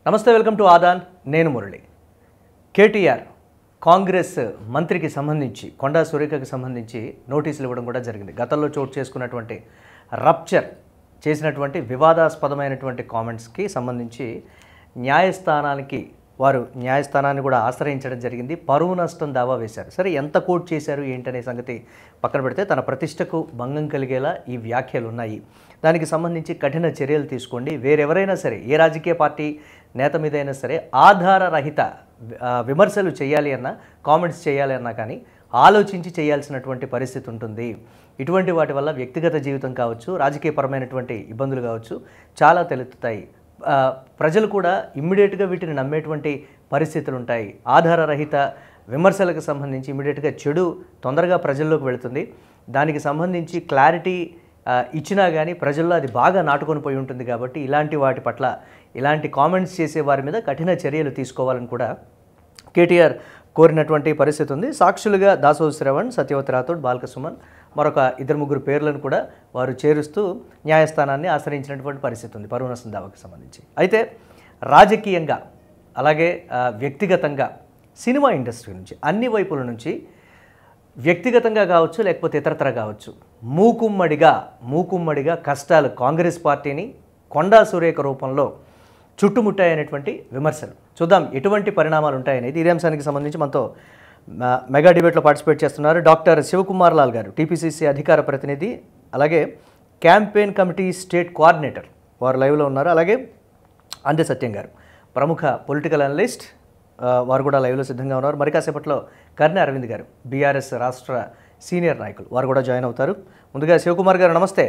నమస్తే welcome to ఆదాన్ నేను మురళి కేటీఆర్ కాంగ్రెస్ మంత్రికి సంబంధించి కొండా సురేఖకి సంబంధించి నోటీసులు ఇవ్వడం కూడా జరిగింది గతంలో చోటు చేసుకున్నటువంటి రప్చర్ చేసినటువంటి వివాదాస్పదమైనటువంటి కామెంట్స్కి సంబంధించి న్యాయస్థానానికి వారు న్యాయస్థానాన్ని కూడా ఆశ్రయించడం జరిగింది పరువు నష్టం దావా వేశారు సరే ఎంత కోట్ చేశారు ఏంటనే సంగతి పక్కన పెడితే తన ప్రతిష్టకు భంగం కలిగేలా ఈ వ్యాఖ్యలు ఉన్నాయి దానికి సంబంధించి కఠిన చర్యలు తీసుకోండి వేరెవరైనా సరే ఏ రాజకీయ పార్టీ నేత మీద అయినా సరే ఆధారరహిత ఆ, విమర్శలు చేయాలి అన్నా కామెంట్స్ చేయాలి అన్నా కానీ ఆలోచించి చేయాల్సినటువంటి పరిస్థితి ఉంటుంది ఇటువంటి వాటి వల్ల వ్యక్తిగత జీవితం కావచ్చు రాజకీయపరమైనటువంటి ఇబ్బందులు కావచ్చు చాలా తెలుపుతాయి ఆ, ప్రజలు కూడా ఇమ్మీడియట్గా వీటిని నమ్మేటువంటి పరిస్థితులు ఉంటాయి ఆధారరహిత విమర్శలకు సంబంధించి ఇమ్మీడియట్గా చెడు తొందరగా ప్రజల్లోకి వెళుతుంది దానికి సంబంధించి క్లారిటీ ఆ, ఇచ్చినా కానీ ప్రజల్లో అది బాగా నాటుకొని పోయి ఉంటుంది కాబట్టి ఇలాంటి వాటి పట్ల ఇలాంటి కామెంట్స్ చేసే వారి మీద కఠిన చర్యలు తీసుకోవాలని కూడా కేటీఆర్ కోరినటువంటి పరిస్థితి ఉంది సాక్షులుగా దాసోజు శ్రవణ్ సత్యవతి రాథోడ్ బాలక సుమన్ మరొక ఇద్దరు ముగ్గురు పేర్లను కూడా వారు చేరుస్తూ న్యాయస్థానాన్ని ఆశ్రయించినటువంటి పరిస్థితి ఉంది పరువు నష్టం దావాకు సంబంధించి అయితే రాజకీయంగా అలాగే ఆ, వ్యక్తిగతంగా సినిమా ఇండస్ట్రీ నుంచి అన్ని వైపుల నుంచి వ్యక్తిగతంగా కావచ్చు లేకపోతే ఇతరతర కావచ్చు మూకుమ్మడిగా మూకుమ్మడిగా కష్టాలు కాంగ్రెస్ పార్టీని కొండా సురేఖ రూపంలో చుట్టుముట్టాయనేటువంటి విమర్శలు చూద్దాం ఎటువంటి పరిణామాలు ఉంటాయనేది ఇదే అంశానికి సంబంధించి మనతో మ- మెగా డిబేట్లో పార్టిసిపేట్ చేస్తున్నారు డాక్టర్ శివకుమార్ లాల్ గారు టీపీసీసీ అధికార ప్రతినిధి అలాగే క్యాంపెయిన్ కమిటీ స్టేట్ కోఆర్డినేటర్ వారు లైవ్లో ఉన్నారు అలాగే అందే సత్యం గారు ప్రముఖ పొలిటికల్ అనలిస్ట్ ఆ, వారు కూడా లైవ్లో సిద్ధంగా ఉన్నారు మరి కాసేపట్లో కర్ణె అరవింద్ గారు బీఆర్ఎస్ రాష్ట్ర సీనియర్ నాయకులు వారు కూడా జాయిన్ అవుతారు ముందుగా శివకుమార్ గారు నమస్తే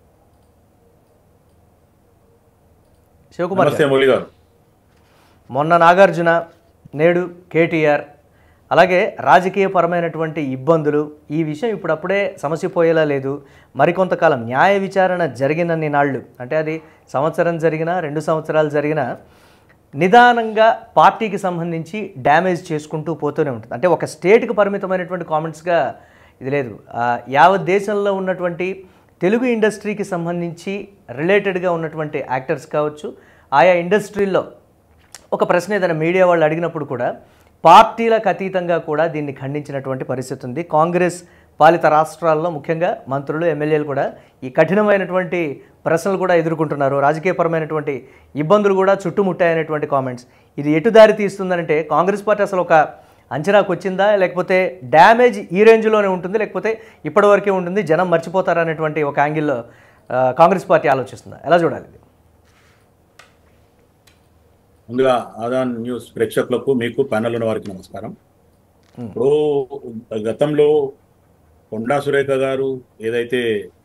శివకుమార్ గారు నమస్తే మురళి గారు మొన్న నాగార్జున నేడు కేటీఆర్ అలాగే రాజకీయపరమైనటువంటి ఇబ్బందులు ఈ విషయం ఇప్పుడప్పుడే సమసిపోయేలా లేదు మరికొంతకాలం న్యాయ విచారణ జరిగినన్ని నాళ్ళు అంటే అది సంవత్సరం జరిగినా రెండు సంవత్సరాలు జరిగినా నిదానంగా పార్టీకి సంబంధించి డ్యామేజ్ చేసుకుంటూ పోతూనే ఉంటుంది అంటే ఒక స్టేట్కి పరిమితమైనటువంటి కామెంట్స్గా ఇది లేదు ఆ, యావత్ దేశంలో ఉన్నటువంటి తెలుగు ఇండస్ట్రీకి సంబంధించి రిలేటెడ్గా ఉన్నటువంటి యాక్టర్స్ కావచ్చు ఆయా ఇండస్ట్రీల్లో ఒక ప్రశ్న ఏదైనా మీడియా వాళ్ళు అడిగినప్పుడు కూడా పార్టీలకు అతీతంగా కూడా దీన్ని ఖండించినటువంటి పరిస్థితి ఉంది కాంగ్రెస్ పాలిత రాష్ట్రాల్లో ముఖ్యంగా మంత్రులు ఎమ్మెల్యేలు కూడా ఈ కఠినమైనటువంటి ప్రశ్నలు కూడా ఎదుర్కొంటున్నారు రాజకీయపరమైనటువంటి ఇబ్బందులు కూడా చుట్టుముట్టాయనేటువంటి కామెంట్స్ ఇది ఎటు దారి తీస్తుందంటే కాంగ్రెస్ పార్టీ అసలు ఒక అంచనాకు వచ్చిందా లేకపోతే డ్యామేజ్ ఈ రేంజ్లోనే ఉంటుంది లేకపోతే ఇప్పటివరకే ఉంటుంది జనం మర్చిపోతారనేటువంటి ఒక యాంగిల్లో ఆ, కాంగ్రెస్ పార్టీ ఆలోచిస్తుందా ఎలా చూడాలి ఇది? ముందుగా ఆదాన్ న్యూస్ ప్రేక్షకులకు మీకు ప్యానల్ ఉన్న వారికి నమస్కారం ఇప్పుడు గతంలో కొండా సురేఖ గారు ఏదైతే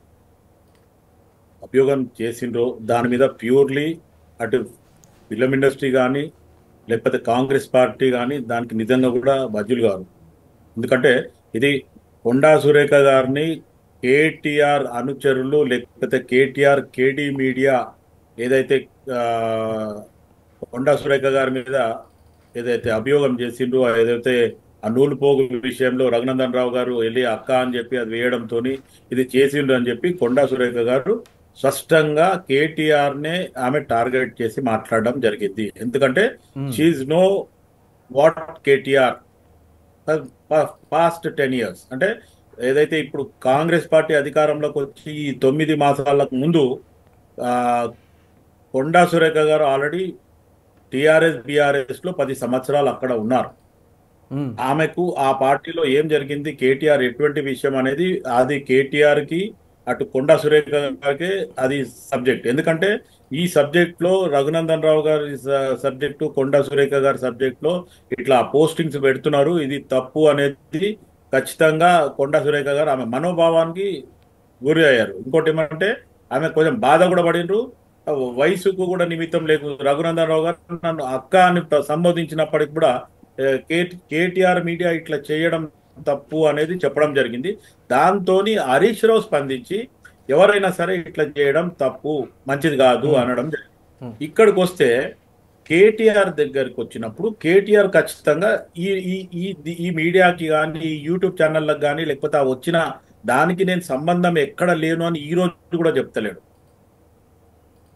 అభియోగం చేసిండ్రో దాని మీద ప్యూర్లీ అటు ఫిలిం ఇండస్ట్రీ కానీ లేకపోతే కాంగ్రెస్ పార్టీ కానీ దానికి నిజంగా కూడా బాధ్యులు గారు ఎందుకంటే ఇది కొండా సురేఖ గారిని కేటీఆర్ అనుచరులు లేకపోతే కేటీఆర్ కేడి మీడియా ఏదైతే ఆ, కొండా సురేఖ గారి మీద ఏదైతే అభియోగం చేసిండ్రో ఏదైతే ఆ నూలు పోగు విషయంలో రఘునందన్ రావు గారు వెళ్ళి అక్క అని చెప్పి అది వేయడంతో ఇది చేసిండ్రు అని చెప్పి కొండా సురేఖ గారు స్పష్టంగా కేటీఆర్ నే ఆమె టార్గెట్ చేసి మాట్లాడడం జరిగింది ఎందుకంటే Hmm. షీఈ్ know what KTR past ten years అంటే ఏదైతే ఇప్పుడు కాంగ్రెస్ పార్టీ అధికారంలోకి వచ్చి ఈ తొమ్మిది మాసాలకు ముందు ఆ, కొండా సురేఖ గారు ఆల్రెడీ టిఆర్ఎస్ బిఆర్ఎస్ లో పది సంవత్సరాలు అక్కడ ఉన్నారు మ్మ్. ఆమెకు ఆ పార్టీలో ఏం జరిగింది కేటీఆర్ ఎటువంటి విషయం అనేది అది కేటీఆర్ కి అటు కొండా సురేఖ గారికి అది సబ్జెక్ట్ ఎందుకంటే ఈ సబ్జెక్ట్ లో రఘునందన్ రావు గారి సబ్జెక్టు కొండా సురేఖ గారి సబ్జెక్ట్ లో ఇట్లా పోస్టింగ్స్ పెడుతున్నారు ఇది తప్పు అనేది ఖచ్చితంగా కొండా సురేఖ గారు ఆమె మనోభావానికి గురి అయ్యారు ఇంకోటి ఏమంటే ఆమె కొంచెం బాధ కూడా పడినరు వయసుకు కూడా నిమిత్తం లేదు రఘునందన్ రావు గారు నన్ను అక్క అని ప్ర- సంబోధించినప్పటికి కూడా ఏ, కే- కేటీఆర్ మీడియా ఇట్లా చేయడం తప్పు అనేది చెప్పడం జరిగింది దాంతోని హరీష్ రావు స్పందించి ఎవరైనా సరే ఇట్లా చేయడం తప్పు మంచిది కాదు Hmm. అనడం జరిగింది Hmm. ఇక్కడికి వస్తే కేటీఆర్ దగ్గరికి వచ్చినప్పుడు కేటీఆర్ ఖచ్చితంగా ఈ ఈ ఈ ఈ మీడియాకి కానీ ఈ యూట్యూబ్ ఛానళ్ళకి కానీ లేకపోతే ఆ వచ్చిన దానికి నేను సంబంధం ఎక్కడ లేను అని ఈ రోజు కూడా చెప్తలేడు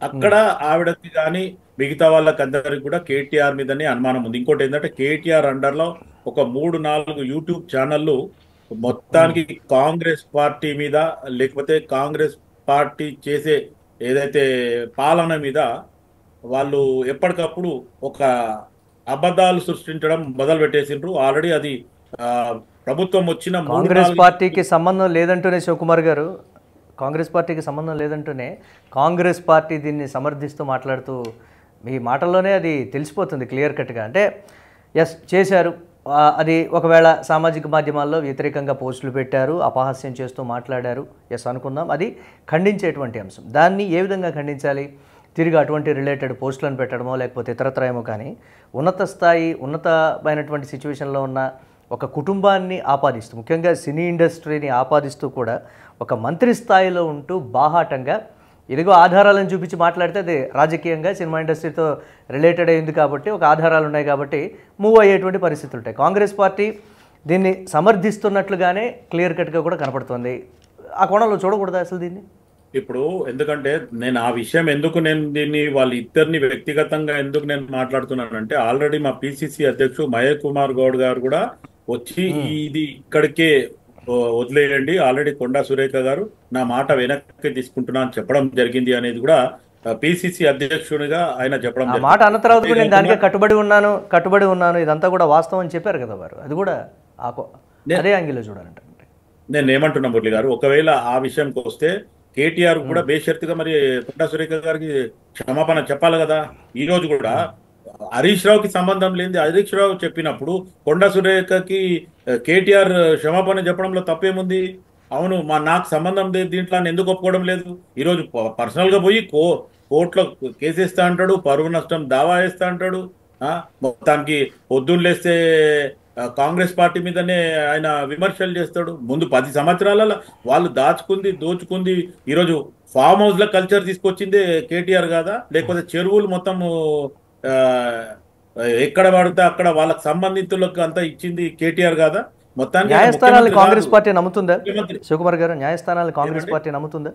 అక్కడ ఆవిడకి కానీ మిగతా వాళ్ళకందరికి కూడా కేటీఆర్ మీదనే అనుమానం ఉంది ఇంకోటి ఏంటంటే కేటీఆర్ అండర్ లో ఒక మూడు నాలుగు యూట్యూబ్ ఛానళ్ళు మొత్తానికి కాంగ్రెస్ పార్టీ మీద లేకపోతే కాంగ్రెస్ పార్టీ చేసే ఏదైతే పాలన మీద వాళ్ళు ఎప్పటికప్పుడు ఒక అబద్ధాలు సృష్టించడం మొదలు పెట్టేసిండ్రు ఆల్రెడీ అది ఆ, ప్రభుత్వం వచ్చిన మూడు కాంగ్రెస్ నాలుగు- పార్టీకి సంబంధం లేదంటూనే శివకుమార్ గారు కాంగ్రెస్ పార్టీకి సంబంధం లేదంటూనే కాంగ్రెస్ పార్టీ దీన్ని సమర్థిస్తూ మాట్లాడుతూ మీ మాటల్లోనే అది తెలిసిపోతుంది క్లియర్ కట్గా అంటే ఎస్ చేశారు ఆ, అది ఒకవేళ సామాజిక మాధ్యమాల్లో వ్యతిరేకంగా పోస్టులు పెట్టారు అపహాస్యం చేస్తూ మాట్లాడారు ఎస్ అనుకుందాం అది ఖండించేటువంటి అంశం దాన్ని ఏ విధంగా ఖండించాలి తిరిగి అటువంటి రిలేటెడ్ పోస్టులను పెట్టడమో లేకపోతే ఇతరత్ర ఏమో కానీ ఉన్నత స్థాయి ఉన్నతమైనటువంటి సిచ్యువేషన్లో ఉన్న ఒక కుటుంబాన్ని ఆపాదిస్తూ ముఖ్యంగా సినీ ఇండస్ట్రీని ఆపాదిస్తూ కూడా ఒక మంత్రి స్థాయిలో ఉంటూ బాహాటంగా ఇదిగో ఆధారాలను చూపించి మాట్లాడితే అది రాజకీయంగా సినిమా ఇండస్ట్రీతో రిలేటెడ్ అయింది కాబట్టి ఒక ఆధారాలు ఉన్నాయి కాబట్టి మూవ్ అయ్యేటువంటి పరిస్థితులు ఉంటాయి కాంగ్రెస్ పార్టీ దీన్ని సమర్థిస్తున్నట్లుగానే క్లియర్ కట్గా కూడా కనపడుతుంది ఆ కోణంలో చూడకూడదా అసలు దీన్ని ఇప్పుడు ఎందుకంటే నేను ఆ విషయం ఎందుకు నేను దీన్ని వాళ్ళ ఇద్దరిని వ్యక్తిగతంగా ఎందుకు నేను మాట్లాడుతున్నానంటే ఆల్రెడీ మా పిసిసి అధ్యక్షుడు మహేష్ కుమార్ గౌడ్ గారు కూడా వచ్చి ఇది ఇక్కడికే ఓ, వదిలేయండి ఆల్రెడీ కొండా సురేఖ గారు నా మాట వెనక్కి తీసుకుంటున్నా అని చెప్పడం జరిగింది అనేది కూడా పిసిసి అధ్యక్షుడిగా ఆయన చెప్పడం ఆ జరిగింది. మాట అన్న తర్వాత కూడా నేను దానికే కట్టుబడి ఉన్నాను కట్టుబడి ఉన్నాను ఇదంతా కూడా వాస్తవం అని చెప్పారు కదా వారు అది కూడా ఆ కో- అదే యాంగిల్లో చూడాలంటే నేను ఏమంటున్నా మురళి గారు ఒకవేళ ఆ విషయానికి వస్తే కేటీఆర్ కూడా బేషరతుగా మరి కొండా సురేఖ గారికి క్షమాపణ చెప్పాలి కదా ఈ రోజు కూడా హరీష్ రావుకి సంబంధం లేనిది హరీష్ రావు చెప్పినప్పుడు కొండా సురేఖకి ఆ, కేటీఆర్ క్షమాపణ చెప్పడంలో తప్పేముంది అవును మా నాకు సంబంధం లేదు దీంట్లో అని ఎందుకు ఒప్పుకోవడం లేదు ఈ రోజు పర్సనల్ గా పోయి కో కోర్టులో కేసేస్తా అంటాడు పరువు నష్టం దావా వేస్తా అంటాడు ఆ, మొత్తానికి పొద్దున్న లేస్తే ఆ, కాంగ్రెస్ పార్టీ మీదనే ఆయన విమర్శలు చేస్తాడు ముందు పది సంవత్సరాలలో వాళ్ళు దాచుకుంది దోచుకుంది ఈరోజు ఫామ్ హౌస్ లో కల్చర్ తీసుకొచ్చింది కేటీఆర్ కాదా లేకపోతే చెరువులు మొత్తం ఎక్కడ పడితే అక్కడ వాళ్ళకి సంబంధితులకు అంతా ఇచ్చింది కేటీఆర్ కాదా మొత్తానికి ఆయన న్యాయస్థానాలు ముఖ్యమంత్రి కాంగ్రెస్ కాదు. పార్టీ నమ్ముతుందా ముఖ్యమంత్రి శివకుమార్ గారు న్యాయస్థానాలు కాంగ్రెస్ ఏమండి? పార్టీ నమ్ముతుందా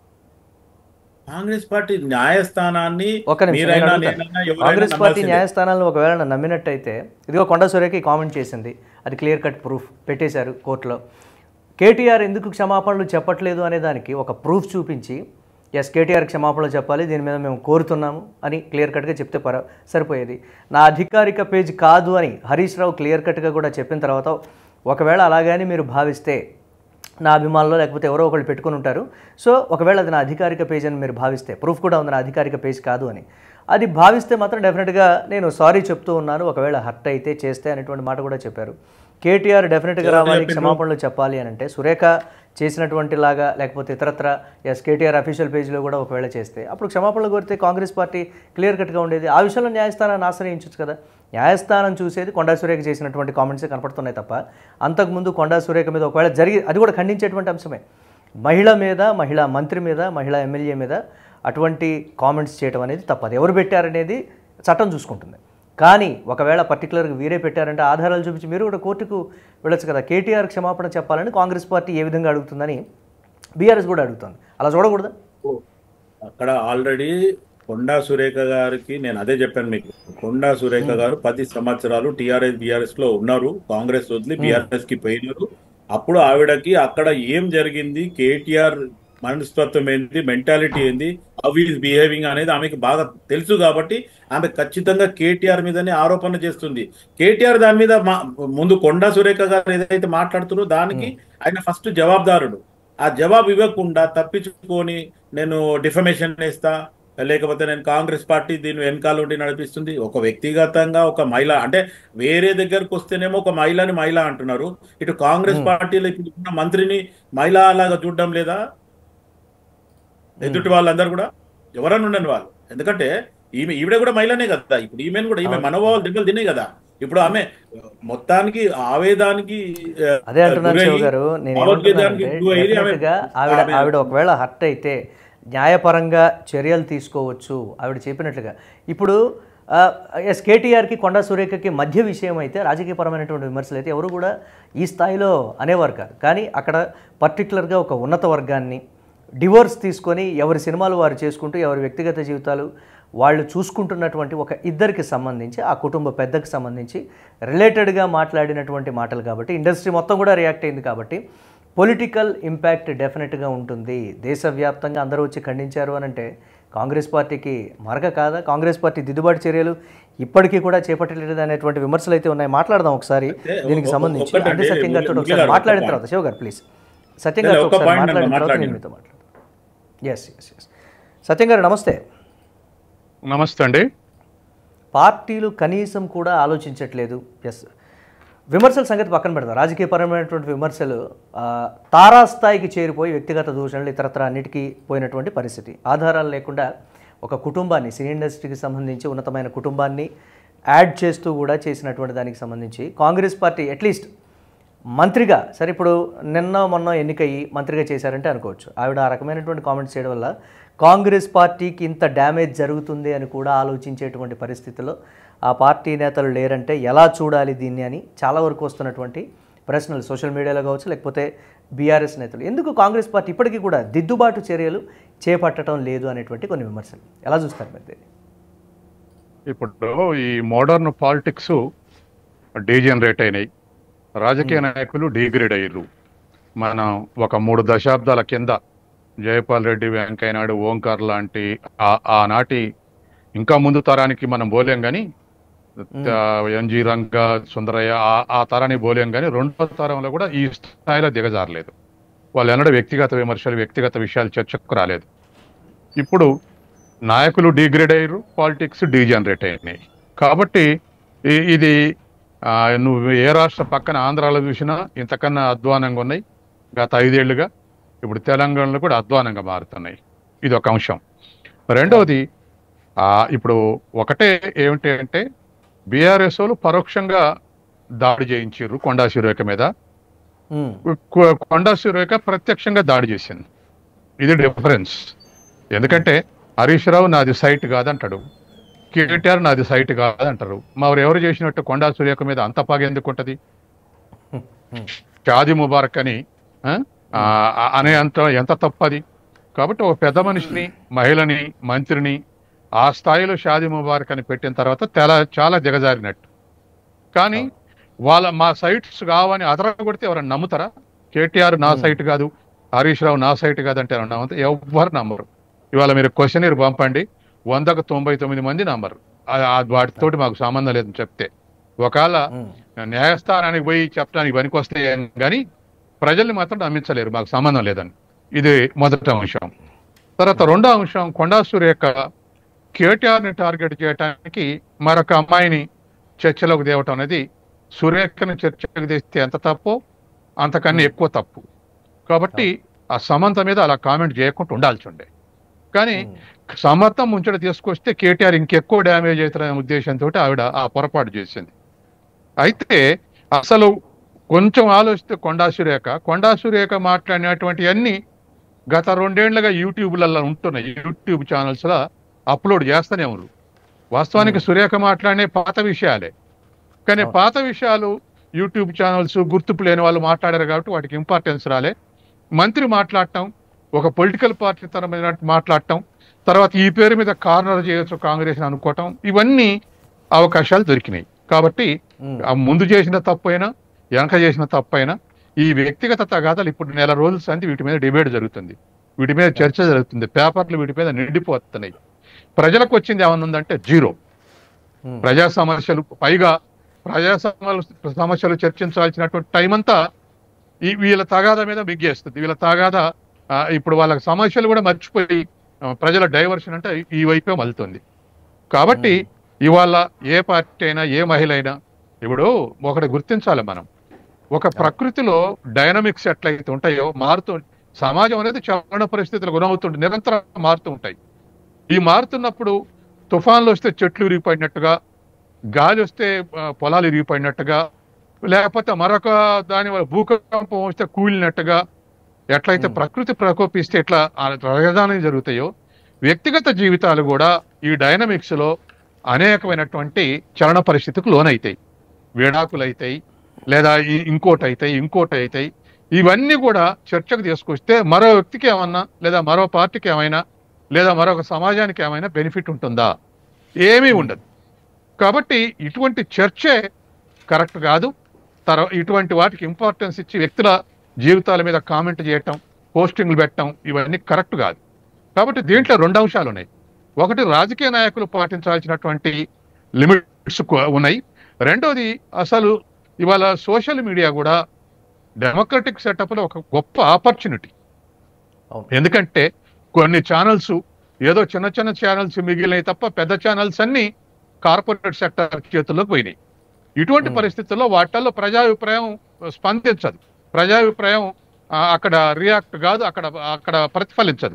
కాంగ్రెస్ పార్టీ న్యాయస్థానాన్ని ఒక నిమిషం నేను మీరైనా అడుగుతాను. నేనైనా ఎవరైనా కాంగ్రెస్ పార్టీ నమ్మాల్సిందే. న్యాయస్థానాలను ఒకవేళ నమ్మినట్టయితే ఇదిగో కొండ సురేఖ కామెంట్ చేసింది అది క్లియర్ కట్ ప్రూఫ్ పెట్టేశారు కోర్టులో కేటీఆర్ ఎందుకు క్షమాపణలు చెప్పట్లేదు అనే దానికి ఒక ప్రూఫ్ చూపించి ఎస్ కేటీఆర్ క్షమాపణలు చెప్పాలి దీని మీద మేము కోరుతున్నాము అని క్లియర్ కట్గా చెప్తే పర సరిపోయేది నా అధికారిక పేజ్ కాదు అని హరీష్ రావు క్లియర్ కట్గా కూడా చెప్పిన తర్వాత ఒకవేళ అలాగని మీరు భావిస్తే నా అభిమానులు లేకపోతే ఎవరో ఒకళ్ళు పెట్టుకుని ఉంటారు సో ఒకవేళ అది నా అధికారిక పేజ్ అని మీరు భావిస్తే ప్రూఫ్ కూడా ఉంది నా అధికారిక పేజ్ కాదు అని అది భావిస్తే మాత్రం డెఫినెట్గా నేను సారీ చెప్తూ ఉన్నాను ఒకవేళ హర్ట్ అయితే చేస్తే అనేటువంటి మాట కూడా చెప్పారు కేటీఆర్ డెఫినెట్గా రావాలి క్షమాపణలు చెప్పాలి అని అంటే సురేఖ చేసినటువంటి లాగా లేకపోతే ఇతరత్ర ఎస్ కేటీఆర్ అఫీషియల్ పేజ్లో కూడా ఒకవేళ చేస్తే అప్పుడు క్షమాపణలు కోరితే కాంగ్రెస్ పార్టీ క్లియర్ కట్గా ఉండేది ఆ విషయంలో న్యాయస్థానాన్ని ఆశ్రయించవచ్చు కదా న్యాయస్థానం చూసేది కొండా సురేఖ చేసినటువంటి కామెంట్సే కనపడుతున్నాయి తప్ప అంతకుముందు కొండా సురేఖ మీద ఒకవేళ జరిగి అది కూడా ఖండించేటువంటి అంశమే మహిళ మీద మహిళా మంత్రి మీద మహిళా ఎమ్మెల్యే మీద అటువంటి కామెంట్స్ చేయడం అనేది తప్పదు ఎవరు పెట్టారనేది చట్టం చూసుకుంటుంది కానీ ఒకవేళ పర్టికులర్గా వీరే పెట్టారంటే ఆధారాలు చూపించి మీరు కూడా కోర్టుకు వెళ్ళొచ్చు కదా కేటీఆర్ క్షమాపణ చెప్పాలని కాంగ్రెస్ పార్టీ ఏ విధంగా అడుగుతుందని బీఆర్ఎస్ కూడా అడుగుతుంది అలా చూడకూడదా అక్కడ ఆల్రెడీ కొండా సురేఖ గారికి నేను అదే చెప్పాను మీకు కొండా సురేఖ గారు పది సంవత్సరాలు టిఆర్ఎస్ బిఆర్ఎస్ లో ఉన్నారు కాంగ్రెస్ వదిలి బిఆర్ఎస్ కి పోయినారు అప్పుడు ఆవిడకి అక్కడ ఏం జరిగింది కేటీఆర్ మనస్తత్వం ఏంది మెంటాలిటీ ఏంది హౌ ఈజ్ బిహేవింగ్ అనేది ఆమెకి బాగా తెలుసు కాబట్టి ఆమె ఖచ్చితంగా కేటీఆర్ మీదనే ఆరోపణ చేస్తుంది కేటీఆర్ దాని మీద మా- ముందు కొండా సురేఖ గారు ఏదైతే మాట్లాడుతున్నారో దానికి ఆయన ఫస్ట్ జవాబుదారుడు ఆ జవాబు ఇవ్వకుండా తప్పించుకొని నేను డిఫమేషన్ వేస్తా లేకపోతే నేను కాంగ్రెస్ పార్టీ దీని వెనకాల ఉండి నడిపిస్తుంది ఒక వ్యక్తిగతంగా ఒక మహిళ అంటే వేరే దగ్గరకు వస్తేనేమో ఒక మహిళని మహిళ అంటున్నారు ఇటు కాంగ్రెస్ పార్టీలో ఇప్పుడు ఉన్న మంత్రిని మహిళ లాగా చూడడం లేదా ఎదుటి వాళ్ళందరూ కూడా ఎవరన్నా ఉండని వాళ్ళు ఎందుకంటే ఈమె ఈవిడ కూడా మహిళనే కదా ఇప్పుడు ఈమెను కూడా ఈమె మనోభావాలు దెబ్బలు తినే కదా ఇప్పుడు ఆమె మొత్తానికి ఆవేదానికి ఆ, అదే అంటున్నాను గురై, శివ గారు నేను భావోద్వేగానికి ఏమంటున్నానంటే గురై ఆమె- డెఫినెట్గా ఆవిడ ఆమె- ఆవిడ ఒకవేళ హర్ట్ అయితే న్యాయపరంగా చర్యలు తీసుకోవచ్చు ఆవిడ చెప్పినట్లుగా ఇప్పుడు ఎస్ కేటీఆర్కి కొండా సురేఖకి మధ్య విషయం అయితే రాజకీయపరమైనటువంటి విమర్శలు అయితే ఎవరు కూడా ఈ స్థాయిలో అనేవారు కాదు కానీ అక్కడ పర్టికులర్గా ఒక ఉన్నత వర్గాన్ని డివోర్స్ తీసుకొని ఎవరి సినిమాలు వారు చేసుకుంటూ ఎవరి వ్యక్తిగత జీవితాలు వాళ్ళు చూసుకుంటున్నటువంటి ఒక ఇద్దరికి సంబంధించి ఆ కుటుంబ పెద్దకి సంబంధించి రిలేటెడ్గా మాట్లాడినటువంటి మాటలు కాబట్టి ఇండస్ట్రీ మొత్తం కూడా రియాక్ట్ అయింది కాబట్టి పొలిటికల్ ఇంపాక్ట్ డెఫినెట్గా ఉంటుంది దేశవ్యాప్తంగా అందరూ వచ్చి ఖండించారు అని అంటే కాంగ్రెస్ పార్టీకి మరక కాదా కాంగ్రెస్ పార్టీ దిద్దుబాటు చర్యలు ఇప్పటికీ కూడా చేపట్టలేదు అనేటువంటి విమర్శలు అయితే ఉన్నాయి మాట్లాడదాం ఒకసారి అయితే దీనికి ఒ- సంబంధించి ఒక్కటండి, అంటే సత్యం గారితో మురళి ఒకసారి గారు, మాట్లాడిన ఒక్క తర్వాత శివ గారు ప్లీజ్ సత్యం లేదు, గారితో ఒక్క ఒకసారి point మాట్లాడిన నన్ను తర్వాత నేను మాట్లాడండి. మీతో మాట్లాడతాను ఎస్ ఎస్ ఎస్ సత్యం గారు నమస్తే నమస్తే అండి పార్టీలు కనీసం కూడా ఆలోచించట్లేదు ఎస్ విమర్శల సంగతి పక్కన పెడతాం రాజకీయపరమైనటువంటి విమర్శలు ఆ, తారాస్థాయికి చేరిపోయి వ్యక్తిగత దూషణలు ఇతరత్ర అన్నిటికీ పోయినటువంటి పరిస్థితి ఆధారాలు లేకుండా ఒక కుటుంబాన్ని సినీ ఇండస్ట్రీకి సంబంధించి ఉన్నతమైన కుటుంబాన్ని యాడ్ చేస్తూ కూడా చేసినటువంటి దానికి సంబంధించి కాంగ్రెస్ పార్టీ అట్లీస్ట్ మంత్రిగా సరే ఇప్పుడు నిన్న మొన్న ఎన్నికయ్యి మంత్రిగా చేశారంటే అనుకోవచ్చు ఆవిడ ఆ రకమైనటువంటి కామెంట్స్ చేయడం వల్ల కాంగ్రెస్ పార్టీకి ఇంత డ్యామేజ్ జరుగుతుంది అని కూడా ఆలోచించేటువంటి పరిస్థితిలో ఆ పార్టీ నేతలు లేరంటే ఎలా చూడాలి దీన్ని అని చాలా వరకు వస్తున్నటువంటి ప్రశ్నలు సోషల్ మీడియాలో కావచ్చు లేకపోతే బీఆర్ఎస్ నేతలు ఎందుకు కాంగ్రెస్ పార్టీ ఇప్పటికీ కూడా దిద్దుబాటు చర్యలు చేపట్టడం లేదు అనేటువంటి కొన్ని విమర్శలు ఎలా చూస్తారు మీరు దీన్ని ఇప్పుడు ఈ మోడర్న్ పాలిటిక్స్ డీజనరేట్ అయినాయి రాజకీయ నాయకులు డీగ్రేడ్ అయ్యారు మనం ఒక మూడు దశాబ్దాల కింద జయపాల్ రెడ్డి వెంకయ్యనాయుడు ఓంకార్ లాంటి ఆ- ఆనాటి ఇంకా ముందు తరానికి మనం పోలేం కానీ ఎన్జి రంగ సుందరయ్య ఆ- ఆ తరానికి పోలేం కానీ రెండో తరంలో కూడా ఈ స్థాయిలో దిగజారలేదు వాళ్ళు ఎన్నడూ వ్యక్తిగత విమర్శలు వ్యక్తిగత విషయాలు చర్చకు రాలేదు ఇప్పుడు నాయకులు డిగ్రేడ్ అయ్యారు పాలిటిక్స్ డీజనరేట్ అయినాయి కాబట్టి ఈ- ఇది ఆ, నువ్వు ఏ రాష్ట్ర పక్కన ఆంధ్రాలో చూసినా ఇంతకన్నా అధ్వానంగా ఉన్నాయి గత ఐదేళ్లుగా ఇప్పుడు తెలంగాణలో కూడా అధ్వానంగా మారుతున్నాయి ఇది ఒక అంశం రెండవది ఆ, ఇప్పుడు ఒకటే ఏమిటి అంటే బీఆర్ఎస్ వాళ్ళు పరోక్షంగా దాడి చేయించారు కొండా శిరోక మీద ఉమ్, కొ- కొండా సురేఖ ప్రత్యక్షంగా దాడి చేసింది ఇది డిఫరెన్స్ ఎందుకంటే హరీష్ రావు నాది సైట్ కాదంటాడు కేటీఆర్ నాది సైట్ కాదంటారు మరి ఎవరు చేసినట్టు కొండా సురేఖ మీద అంత పగ ఎందుకు ఉంటది షాది ముబారక్ అని ఆ, ఆ, అనే అంత ఎంత తప్పది కాబట్టి ఒక పెద్ద మనిషిని మహిళని మంత్రిని ఆ స్థాయిలో షాది ముబారక్ అని పెట్టిన తర్వాత చాలా చాలా దిగజారినట్టు కానీ వాళ్ళ మా సైట్స్ కావని అదర కొడితే ఎవరైనా నమ్ముతారా కేటీఆర్ నా సైట్ కాదు హరీష్ రావు నా సైట్ కాదంటే ఎవరైనా నమ్ముతారు ఎవ్వరు నమ్మరు ఇవాళ మీరు క్వశ్చనీర్ పంపండి వందకు తొంభై తొమ్మిది మంది నమ్మరు ఆ- ఆ వాటితోటి మాకు సంబంధం లేదని చెప్తే ఒకవేళ ఉమ్, న్యాయస్థానానికి పోయి చెప్పడానికి పనికొస్తే కానీ ప్రజల్ని మాత్రం నమ్మించలేరు మాకు సంబంధం లేదని ఇది మొదటి అంశం తర్వాత రెండో అంశం కొండా సురేఖ కేటీఆర్ని టార్గెట్ చేయడానికి మరొక అమ్మాయిని చర్చలోకి తేవటం అనేది సురేఖని చర్చకు తెస్తే ఎంత తప్పో అంతకన్నా ఎక్కువ తప్పు కాబట్టి ఆ సమంత మీద అలా కామెంట్ చేయకుండా ఉండాల్సి ఉండే కానీ సమర్థం ముంచడ తీసుకొస్తే కేటీఆర్ ఇంకెక్కువ డ్యామేజ్ అవుతారనే ఉద్దేశంతో ఆవిడ ఆ పొరపాటు చేసింది అయితే అసలు కొంచెం ఆలోచిస్తే కొండా సురేఖ కొండా సురేఖ మాట్లాడినటువంటి అన్ని గత రెండేళ్లుగా యూట్యూబ్లలో ఉంటున్నాయి యూట్యూబ్ ఛానల్స్ లో అప్లోడ్ చేస్తూనే ఉన్నారు వాస్తవానికి సురేఖ మాట్లాడే పాత విషయాలే కానీ అవును. పాత విషయాలు యూట్యూబ్ ఛానల్స్ గుర్తుపు లేని వాళ్ళు మాట్లాడారు కాబట్టి వాటికి ఇంపార్టెన్స్ రాలే మంత్రి మాట్లాడటం ఒక పొలిటికల్ పార్టీ తరమైన మాట్లాడటం తర్వాత ఈ పేరు మీద కార్నర్ చేయొచ్చు కాంగ్రెస్ అని అనుకోవటం ఇవన్నీ అవకాశాలు దొరికినాయి కాబట్టి ఉమ్, ఆ ముందు చేసిన తప్పైనా వెనక చేసిన తప్పైనా ఈ వ్యక్తిగత తగాదాలు ఇప్పుడు నెల రోజుల సంది వీటి మీద డిబేట్ జరుగుతుంది వీటి మీద చర్చ జరుగుతుంది పేపర్లు వీటి మీద నిండిపోతున్నాయి ప్రజలకు వచ్చింది ఏమన్నా ఉందంటే జీరో ఉమ్, ప్రజా సమస్యలు పైగా ప్రజా సమస్యలు సమస్యలు చర్చించాల్సినటువంటి టైం అంతా ఈ వీళ్ళ తగాద మీద మిగ్గేస్తుంది వీళ్ళ తగాద ఆ, ఇప్పుడు వాళ్ళ సమస్యలు కూడా మర్చిపోయి ఆ, ప్రజల డైవర్షన్ అంటే ఈ వైపే మలుతుంది కాబట్టి ఇవాళ ఏ పార్టీ అయినా ఏ మహిళ అయినా ఇప్పుడు ఒకటి గుర్తించాలి మనం ఒక ప్రకృతిలో డైనమిక్స్ ఎట్లయితే ఉంటాయో మారుతూ సమాజం అనేది చలన పరిస్థితులు గురవుతుంటే నిరంతరం మారుతూ ఉంటాయి ఈ మారుతున్నప్పుడు తుఫాన్లు వస్తే చెట్లు విరిగిపోయినట్టుగా గాలి వస్తే ఆ, పొలాలు విరిగిపోయినట్టుగా లేకపోతే మరొక దాని వల్ల భూకంపం వస్తే కూలినట్టుగా ఎట్లయితే ప్రకృతి ప్రకోపిస్తే ఎట్లా ఆ రహదానం జరుగుతాయో వ్యక్తిగత జీవితాలు కూడా ఈ డైనమిక్స్ లో అనేకమైనటువంటి చలన పరిస్థితికి లోనైతాయి విడాకులు అవుతాయి లేదా ఈ- ఇంకోటి అవుతాయి ఇంకోటి అవుతాయి ఇవన్నీ కూడా చర్చకు తీసుకొస్తే మరో వ్యక్తికి ఏమన్నా లేదా మరో పార్టీకి ఏమైనా లేదా మరొక సమాజానికి ఏమైనా బెనిఫిట్ ఉంటుందా ఏమీ ఉండదు కాబట్టి ఇటువంటి చర్చే కరెక్ట్ కాదు తర్వా ఇటువంటి వాటికి ఇంపార్టెన్స్ ఇచ్చి వ్యక్తుల జీవితాల మీద కామెంట్ చేయటం పోస్టింగ్లు పెట్టడం ఇవన్నీ కరెక్ట్ కాదు కాబట్టి దీంట్లో రెండు అంశాలు ఉన్నాయి ఒకటి రాజకీయ నాయకులు పాటించాల్సినటువంటి లిమిట్స్ ఉన్నాయి రెండోది అసలు ఇవాళ సోషల్ మీడియా కూడా డెమోక్రటిక్ సెటప్లో ఒక గొప్ప ఆపర్చునిటీ అవును. ఎందుకంటే కొన్ని ఛానల్స్ ఏదో చిన్న చిన్న ఛానల్స్ మిగిలినాయి తప్ప పెద్ద ఛానల్స్ అన్ని కార్పొరేట్ సెక్టర్ చేతుల్లోకి పోయినాయి ఇటువంటి Hmm. పరిస్థితుల్లో వాటిల్లో ప్రజాభిప్రాయం స్పందించదు ప్రజాభిప్రాయం ఆ, అక్కడ రియాక్ట్ కాదు అక్కడ అక్కడ ప్రతిఫలించదు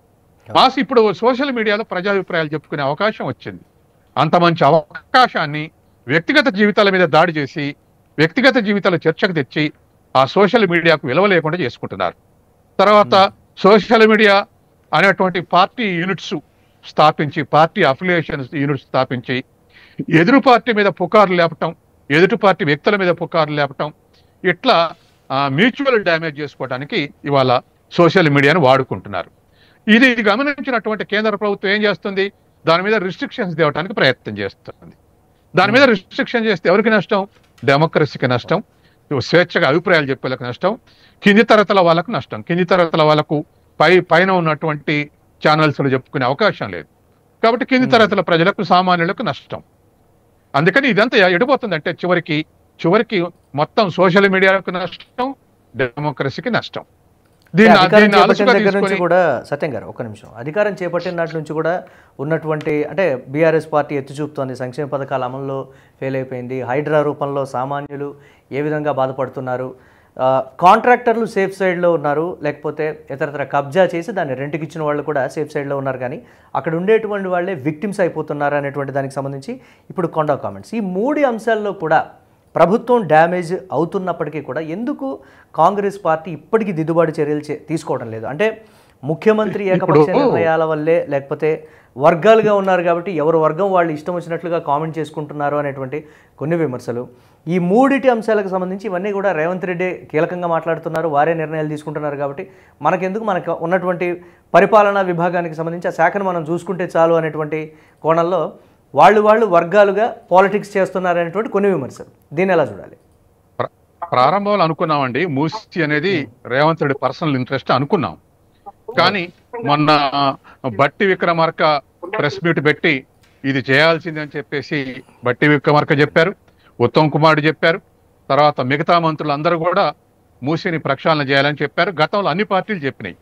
మాస్ ఇప్పుడు సోషల్ మీడియాలో ప్రజాభిప్రాయాలు చెప్పుకునే అవకాశం వచ్చింది అంత మంచి అవకాశాన్ని వ్యక్తిగత జీవితాల మీద దాడి చేసి వ్యక్తిగత జీవితాల చర్చకు తెచ్చి ఆ సోషల్ మీడియాకు విలువ లేకుండా చేసుకుంటున్నారు తర్వాత సోషల్ మీడియా అనేటువంటి పార్టీ యూనిట్స్ స్థాపించి పార్టీ అఫిలియేషన్ యూనిట్స్ స్థాపించి ఎదురు పార్టీ మీద పుకార్లు లేపటం ఎదుటి పార్టీ వ్యక్తుల మీద పుకార్లు లేపటం ఇట్లా మ్యూచువల్ డ్యామేజ్ చేసుకోవడానికి ఇవాళ సోషల్ మీడియాను వాడుకుంటున్నారు ఇది గమనించినటువంటి కేంద్ర ప్రభుత్వం ఏం చేస్తుంది దాని మీద రిస్ట్రిక్షన్స్ తేవడానికి ప్రయత్నం చేస్తుంది దాని మీద రిస్ట్రిక్షన్ చేస్తే ఎవరికి నష్టం డెమోక్రసీకి నష్టం స్వేచ్ఛగా అభిప్రాయాలు చెప్పేలకు నష్టం కింది తరగతుల వాళ్ళకు నష్టం కింది తరగతుల వాళ్ళకు పై పైన ఉన్నటువంటి ఛానల్స్ చెప్పుకునే అవకాశం లేదు కాబట్టి కింది తరగతుల ప్రజలకు సామాన్యులకు నష్టం అందుకని ఇదంతా ఎడిపోతుంది అంటే చివరికి చివరికి మొత్తం సోషల్ మీడియాకు నష్టం డెమోక్రసీకి నష్టం దీన్ని అధికారం దీన్ని చేపట్టిన అలసుగా దగ్గర నుంచి తీసుకొని కూడా సత్యం గారు ఒక్క నిమిషం అధికారం చేపట్టిన నాటి నుంచి కూడా ఉన్నటువంటి అంటే బీఆర్ఎస్ పార్టీ ఎత్తి చూపుతోంది సంక్షేమ పథకాల అమల్లో ఫెయిల్ అయిపోయింది హైడ్రా రూపంలో సామాన్యులు ఏ విధంగా బాధపడుతున్నారు ఆ, కాంట్రాక్టర్లు సేఫ్ సైడ్లో ఉన్నారు లేకపోతే ఇతరతర కబ్జా చేసి దాన్ని రెంట్కి ఇచ్చిన వాళ్ళు కూడా సేఫ్ సైడ్లో ఉన్నారు కానీ అక్కడ ఉండేటువంటి వాళ్ళే విక్టిమ్స్ అయిపోతున్నారు అనేటువంటి దానికి సంబంధించి ఇప్పుడు కొండ కామెంట్స్ ఈ మూడు అంశాల్లో కూడా ప్రభుత్వం డ్యామేజ్ అవుతున్నప్పటికీ కూడా ఎందుకు కాంగ్రెస్ పార్టీ ఇప్పటికీ దిద్దుబాటు చర్యలు చే- తీసుకోవడం లేదు అంటే ముఖ్యమంత్రి ఏకపక్ష ఇప్పుడు- నిర్ణయాల వల్లే లేకపోతే వర్గాలుగా ఉన్నారు కాబట్టి ఎవరు వర్గం వాళ్ళు ఇష్టం వచ్చినట్లుగా కామెంట్ చేసుకుంటున్నారు అనేటువంటి కొన్ని విమర్శలు ఈ మూడిటి అంశాలకు సంబంధించి ఇవన్నీ కూడా రేవంత్ రెడ్డి కీలకంగా మాట్లాడుతున్నారు వారే నిర్ణయాలు తీసుకుంటున్నారు కాబట్టి మనకెందుకు మనకు ఉన్నటువంటి పరిపాలనా విభాగానికి సంబంధించి ఆ శాఖను మనం చూసుకుంటే చాలు అనేటువంటి కోణంలో వాళ్ళు వాళ్ళు వర్గాలుగా పాలిటిక్స్ చేస్తున్నారు అనేటువంటి కొన్ని విమర్శలు దీన్ని ఎలా చూడాలి ప్ర- ప్రారంభంలో అనుకున్నామండి మూసి అనేది రేవంత్ రెడ్డి పర్సనల్ ఇంట్రెస్ట్ అనుకున్నాం కానీ మొన్న బట్టి విక్రమార్క ప్రెస్ మీట్ పెట్టి ఇది చేయాల్సింది అని చెప్పేసి బట్టి విక్రమార్క చెప్పారు ఉత్తమ్ కుమార్ చెప్పారు తర్వాత మిగతా మంత్రులు అందరూ కూడా మూసిని ప్రక్షాళన చేయాలని చెప్పారు గతంలో అన్ని పార్టీలు చెప్పినాయి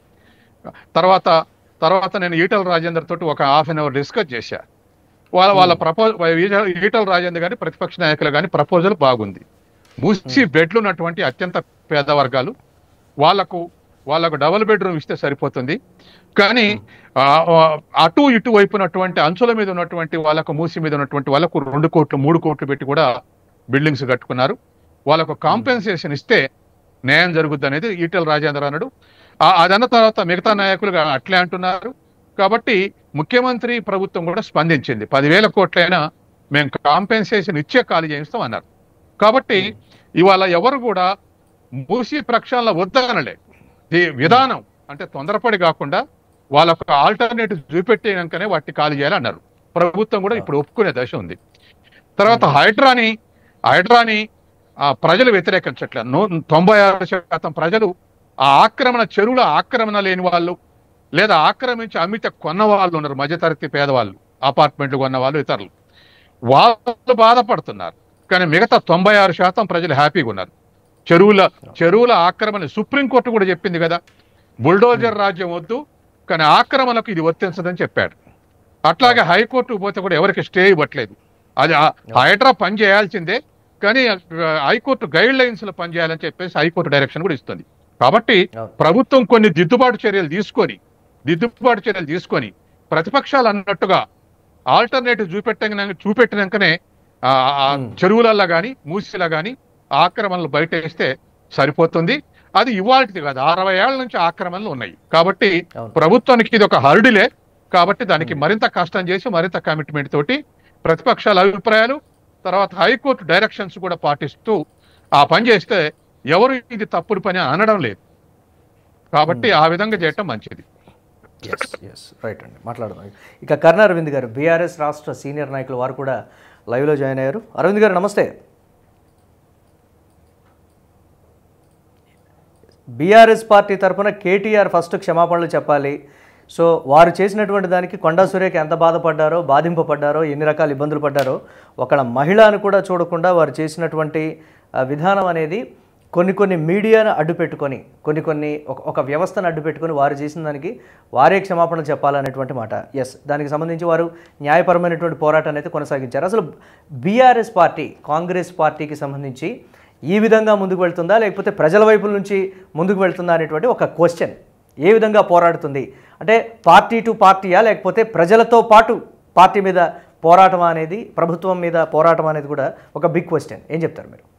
తర్వాత తర్వాత నేను ఈటల రాజేందర్ తోటి ఒక హాఫ్ అన్ అవర్ డిస్కస్ చేశా వాళ్ళ వాళ్ళ ప్రపోజ్ ఈటల రాజేందర్ గారి ప్రతిపక్ష నాయకులు కానీ ప్రపోజల్ బాగుంది మూసి బెడ్లు ఉన్నటువంటి అత్యంత పేద వర్గాలు వాళ్లకు వాళ్ళకు డబుల్ బెడ్రూమ్ ఇస్తే సరిపోతుంది కానీ ఆ, ఆ, అటు ఇటు వైపునటువంటి అంచుల మీద ఉన్నటువంటి వాళ్ళకు మూసి మీద ఉన్నటువంటి వాళ్ళకు రెండు కోట్లు మూడు కోట్లు పెట్టి కూడా బిల్డింగ్స్ కట్టుకున్నారు వాళ్ళకు కాంపెన్సేషన్ ఇస్తే న్యాయం జరుగుద్ది అనేది ఈటెల రాజేంద్ర అన్నాడు ఆ- అదన్న తర్వాత మిగతా నాయకులు అట్లే అంటున్నారు కాబట్టి ముఖ్యమంత్రి ప్రభుత్వం కూడా స్పందించింది పదివేల కోట్లైనా మేము కాంపెన్సేషన్ ఇచ్చే ఖాళీ చేయిస్తాం అన్నారు కాబట్టి ఇవాళ ఎవరు కూడా మూసి ప్రక్షాళన వద్దనలే ఈ విధానం అంటే తొందరపడి కాకుండా వాళ్ళకు ఆల్టర్నేటివ్ చూపెట్టినాకనే వాటిని ఖాళీ చేయాలన్నారు ప్రభుత్వం కూడా ఇప్పుడు ఒప్పుకునే దశ ఉంది తర్వాత హైడ్రాని హైడ్రాని ఆ, ప్రజలు వ్యతిరేకించట్లేదు నూ- తొంభై ఆరు శాతం ప్రజలు ఆ ఆక్రమణ చెరువుల ఆక్రమణ లేని వాళ్ళు లేదా ఆక్రమించి అమ్మితే కొన్న వాళ్ళు ఉన్నారు మధ్యతరగతి పేదవాళ్ళు అపార్ట్మెంట్లు కొన్న వాళ్ళు ఇతరులు వాళ్ళు బాధపడుతున్నారు కానీ మిగతా తొంభై ఆరు శాతం ప్రజలు హ్యాపీగా ఉన్నారు చెరువుల చెరువుల ఆక్రమణ సుప్రీంకోర్టు కూడా చెప్పింది కదా బుల్డోజర్ రాజ్యం వద్దు కానీ ఆక్రమణకు ఇది వర్తించదని చెప్పాడు అట్లాగే హైకోర్టు పోతే కూడా ఎవరికి స్టే ఇవ్వట్లేదు అది ఆ- హైడ్రా పని చేయాల్సిందే కానీ ఆ, హైకోర్టు గైడ్ లైన్స్ లో పనిచేయాలని చెప్పేసి హైకోర్టు డైరెక్షన్ కూడా ఇస్తుంది కాబట్టి అవును. ప్రభుత్వం కొన్ని దిద్దుబాటు చర్యలు తీసుకొని దిద్దుబాటు చర్యలు తీసుకొని ప్రతిపక్షాలు అన్నట్టుగా ఆల్టర్నేటివ్ చూపెట్ట చూపెట్టినాకనే ఆ, ఆ Hmm. చెరువులల్లో కానీ మూసిలా కానీ ఆక్రమణలు బయట వేస్తే సరిపోతుంది అది ఇవాళది కాదు అరవై ఏళ్ల నుంచి ఆక్రమణలు ఉన్నాయి కాబట్టి అవును. ప్రభుత్వానికి ఇది ఒక హర్డిలే కాబట్టి దానికి మరింత కష్టం చేసి మరింత కమిట్మెంట్ తోటి ప్రతిపక్షాల అభిప్రాయాలు తర్వాత హైకోర్టు డైరెక్షన్స్ కూడా పాటిస్తూ ఆ పని చేస్తే ఎవరు ఇది తప్పుడు పని అనడం లేదు కాబట్టి ఆ విధంగా చేయటం మంచిది ఎస్ ఎస్ రైట్ అండి మాట్లాడదాం ఇక కర్ణ అరవింద్ గారు బీఆర్ఎస్ రాష్ట్ర సీనియర్ నాయకులు వారు కూడా లైవ్లో జాయిన్ అయ్యారు అరవింద్ గారు నమస్తే బీఆర్ఎస్ పార్టీ తరఫున కేటీఆర్ ఫస్ట్ క్షమాపణలు చెప్పాలి సో వారు చేసినటువంటి దానికి కొండా సురేఖ ఎంత బాధపడ్డారో బాధింపబడ్డారో ఎన్ని రకాల ఇబ్బందులు పడ్డారో ఒక మహిళను కూడా చూడకుండా వారు చేసినటువంటి ఆ, విధానం అనేది కొన్ని కొన్ని మీడియాను అడ్డు పెట్టుకొని కొన్ని కొన్ని ఒక ఒక వ్యవస్థను అడ్డు పెట్టుకొని వారు చేసిన దానికి వారే క్షమాపణ చెప్పాలనేటువంటి మాట ఎస్ దానికి సంబంధించి వారు న్యాయపరమైనటువంటి పోరాటాన్ని అయితే కొనసాగించారు అసలు బీఆర్ఎస్ పార్టీ కాంగ్రెస్ పార్టీకి సంబంధించి ఈ విధంగా ముందుకు వెళ్తుందా లేకపోతే ప్రజల వైపు నుంచి ముందుకు వెళ్తుందా అనేటువంటి ఒక క్వశ్చన్ ఏ విధంగా పోరాడుతుంది అంటే పార్టీ టు పార్టీయా లేకపోతే ప్రజలతో పాటు పార్టీ మీద పోరాటం అనేది ప్రభుత్వం మీద పోరాటం అనేది కూడా ఒక బిగ్ క్వశ్చన్ ఏం చెప్తారు మీరు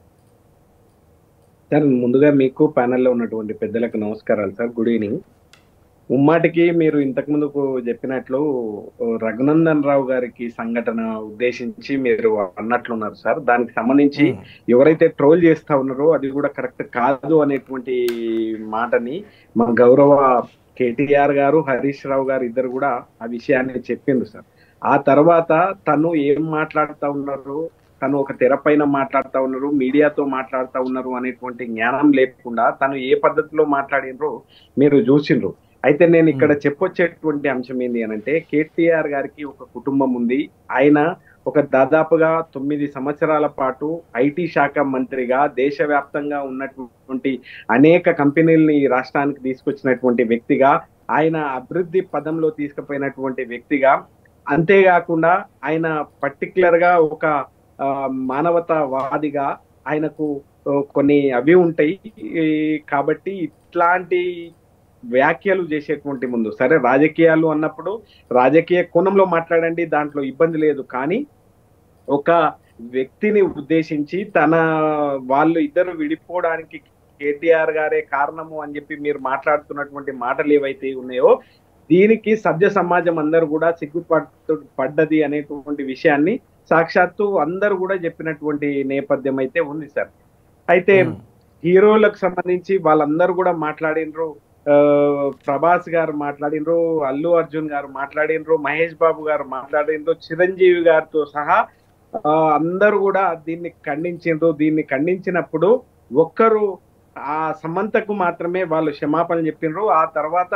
సార్ ముందుగా మీకు ప్యానెల్లో ఉన్నటువంటి పెద్దలకు నమస్కారాలు సార్ గుడ్ ఈవినింగ్ ఉమ్మాటికి మీరు ఇంతకు ముందుకు చెప్పినట్లు రఘునందన్ రావు గారికి సంఘటన ఉద్దేశించి మీరు అన్నట్లున్నారు సార్ దానికి సంబంధించి ఎవరైతే ట్రోల్ చేస్తా ఉన్నారో అది కూడా కరెక్ట్ కాదు అనేటువంటి మాటని మా గౌరవ కేటీఆర్ గారు హరీష్ రావు గారు ఇద్దరు కూడా ఆ విషయాన్ని చెప్పిండ్రు సార్ ఆ తర్వాత తను ఏం మాట్లాడుతా ఉన్నారు తను ఒక తెర పైన మాట్లాడుతా ఉన్నారు మీడియాతో మాట్లాడుతా ఉన్నారు అనేటువంటి జ్ఞానం లేకుండా తను ఏ పద్ధతిలో మాట్లాడినరో మీరు చూసిండ్రు అయితే నేను ఇక్కడ చెప్పొచ్చేటువంటి అంశం ఏంటి అని అంటే కేటీఆర్ గారికి ఒక కుటుంబం ఉంది ఆయన ఒక దాదాపుగా తొమ్మిది సంవత్సరాల పాటు ఐటీ శాఖ మంత్రిగా దేశవ్యాప్తంగా ఉన్నటువంటి అనేక కంపెనీల్ని ఈ రాష్ట్రానికి తీసుకొచ్చినటువంటి వ్యక్తిగా ఆయన అభివృద్ధి పదంలో తీసుకుపోయినటువంటి వ్యక్తిగా అంతేకాకుండా ఆయన పర్టికులర్ గా ఒక ఆ, మానవతావాదిగా ఆయనకు ఆ, కొన్ని అవి ఉంటాయి ఈ, కాబట్టి ఇట్లాంటి వ్యాఖ్యలు చేసేటువంటి ముందు సరే రాజకీయాలు అన్నప్పుడు రాజకీయ కోణంలో మాట్లాడండి దాంట్లో ఇబ్బంది లేదు కానీ ఒక వ్యక్తిని ఉద్దేశించి తన వాళ్ళు ఇద్దరు విడిపోవడానికి కేటీఆర్ గారే కారణము అని చెప్పి మీరు మాట్లాడుతున్నటువంటి మాటలు ఏవైతే ఉన్నాయో దీనికి సభ్య సమాజం అందరూ కూడా సిగ్గుపట్టు పడ్డది అనేటువంటి విషయాన్ని సాక్షాత్తు అందరూ కూడా చెప్పినటువంటి నేపథ్యం అయితే ఉంది సార్ అయితే హీరోలకు సంబంధించి వాళ్ళందరూ కూడా మాట్లాడినరు ఆ, ప్రభాస్ గారు మాట్లాడినరు అల్లు అర్జున్ గారు మాట్లాడినరు మహేష్ బాబు గారు మాట్లాడినరు చిరంజీవి గారితో సహా ఆ, అందరూ కూడా దీన్ని ఖండించిండ్రు దీన్ని ఖండించినప్పుడు ఒక్కరు ఆ సమంతకు మాత్రమే వాళ్ళు క్షమాపణ చెప్పిండ్రు ఆ తర్వాత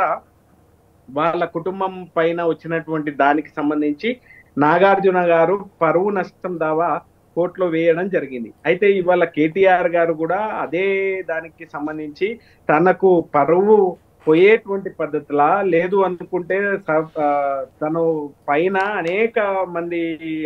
వాళ్ళ కుటుంబం పైన వచ్చినటువంటి దానికి సంబంధించి నాగార్జున గారు పరువు నష్టం దావా కోర్టులో వేయడం జరిగింది అయితే ఇవాళ కేటీఆర్ గారు కూడా అదే దానికి సంబంధించి తనకు పరువు పోయేటువంటి పద్ధతిలా లేదు అనుకుంటే స- ఆ, తను పైన అనేక మంది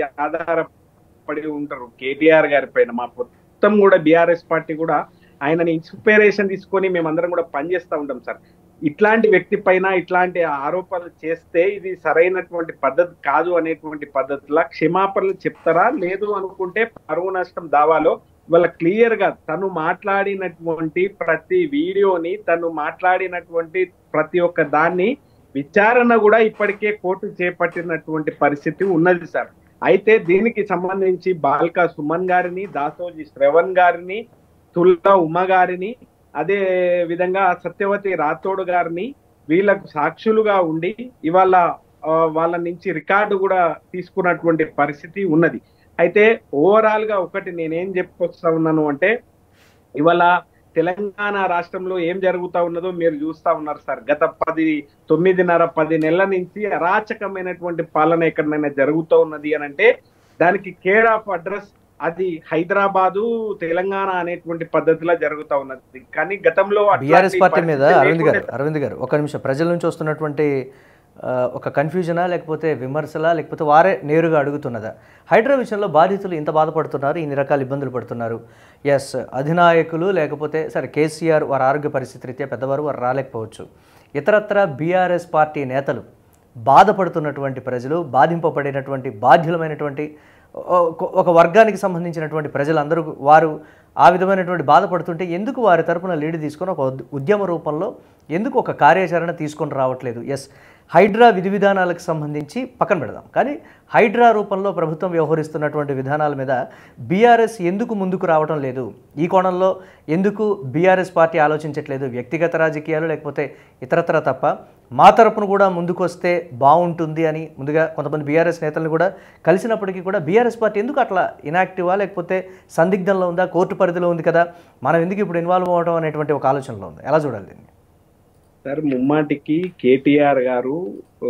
ఆధారపడి ఉంటారు కేటీఆర్ గారి పైన మా మొత్తం కూడా బీఆర్ఎస్ పార్టీ కూడా ఆయనని ఇన్స్పిరేషన్ తీసుకొని మేమందరం కూడా పనిచేస్తూ ఉంటాం సార్ ఇట్లాంటి వ్యక్తి పైన ఇట్లాంటి ఆరోపణలు చేస్తే ఇది సరైనటువంటి పద్ధతి కాదు అనేటువంటి పద్ధతిలా క్షమాపణలు చెప్తారా లేదు అనుకుంటే పరువు నష్టం దావాలో వాళ్ళ క్లియర్ గా తను మాట్లాడినటువంటి ప్రతి వీడియోని తను మాట్లాడినటువంటి ప్రతి ఒక్క దాన్ని విచారణ కూడా ఇప్పటికే కోర్టు చేపట్టినటువంటి పరిస్థితి ఉన్నది సార్ అయితే దీనికి సంబంధించి బాల్కా సుమన్ గారిని దాసోజీ శ్రవణ్ గారిని తుల్లా ఉమ గారిని అదే విధంగా సత్యవతి రాథోడ్ గారిని వీళ్ళకు సాక్షులుగా ఉండి ఇవాళ ఆ, వాళ్ళ నుంచి రికార్డు కూడా తీసుకున్నటువంటి పరిస్థితి ఉన్నది అయితే ఓవరాల్ గా ఒకటి నేనేం చెప్పుకొస్తా ఉన్నాను అంటే ఇవాళ తెలంగాణ రాష్ట్రంలో ఏం జరుగుతా ఉన్నదో మీరు చూస్తా ఉన్నారు సార్ గత పది తొమ్మిదిన్నర పది నెలల నుంచి అరాచకమైనటువంటి పాలన ఎక్కడైనా జరుగుతూ ఉన్నది అని అంటే దానికి కేర్ ఆఫ్ అడ్రస్ అది హైదరాబాదు తెలంగాణ అనేటువంటి పద్ధతిలో జరుగుతా ఉన్నది కానీ గతంలో అట్లాంటి బీఆర్ఎస్ పార్టీ మీద పరిస్థితి అరవింద్ గారు లేకుండే- అరవింద్ గారు ఒక నిమిషం ప్రజల నుంచి వస్తున్నటువంటి ఆ, ఒక కన్ఫ్యూజనా లేకపోతే విమర్శలా లేకపోతే వారే నేరుగా అడుగుతున్నదా హైడ్రా విషయంలో బాధితులు ఇంత బాధపడుతున్నారు ఇన్ని రకాల ఇబ్బందులు పడుతున్నారు ఎస్ అధినాయకులు లేకపోతే సరే కేసీఆర్ వారి ఆరోగ్య పరిస్థితి రీత్యా పెద్దవారు వారు రాలేకపోవచ్చు ఇతరత్ర బీఆర్ఎస్ పార్టీ నేతలు బాధపడుతున్నటువంటి ప్రజలు బాధింపబడినటువంటి బాధ్యులమైనటువంటి ఒక- ఒక వర్గానికి సంబంధించినటువంటి ప్రజలందరూ వారు ఆ విధమైనటువంటి బాధపడుతుంటే ఎందుకు వారి తరపున లీడ్ తీసుకొని ఒక ఉద్- ఉద్యమ రూపంలో ఎందుకు ఒక కార్యాచరణ తీసుకొని రావట్లేదు ఎస్ హైడ్రా విధి విధానాలకు సంబంధించి పక్కన పెడదాం కానీ హైడ్రా రూపంలో ప్రభుత్వం వ్యవహరిస్తున్నటువంటి విధానాల మీద బీఆర్ఎస్ ఎందుకు ముందుకు రావడం లేదు ఈ కోణంలో ఎందుకు బీఆర్ఎస్ పార్టీ ఆలోచించట్లేదు వ్యక్తిగత రాజకీయాలు లేకపోతే ఇతరత్ర తప్ప మా తరపున కూడా ముందుకు వస్తే బాగుంటుంది అని ముందుగా కొంతమంది బీఆర్ఎస్ నేతలను కూడా కలిసినప్పటికీ కూడా బీఆర్ఎస్ పార్టీ ఎందుకు అట్లా ఇనాక్టివా లేకపోతే సందిగ్ధంలో ఉందా కోర్టు పరిధిలో ఉంది కదా మనం ఎందుకు ఇప్పుడు ఇన్వాల్వ్ అవ్వడం అనేటువంటి ఒక ఆలోచనలో ఉంది ఎలా చూడాలి దీన్ని సార్ ముమ్మాటికి కేటీఆర్ గారు ఓ,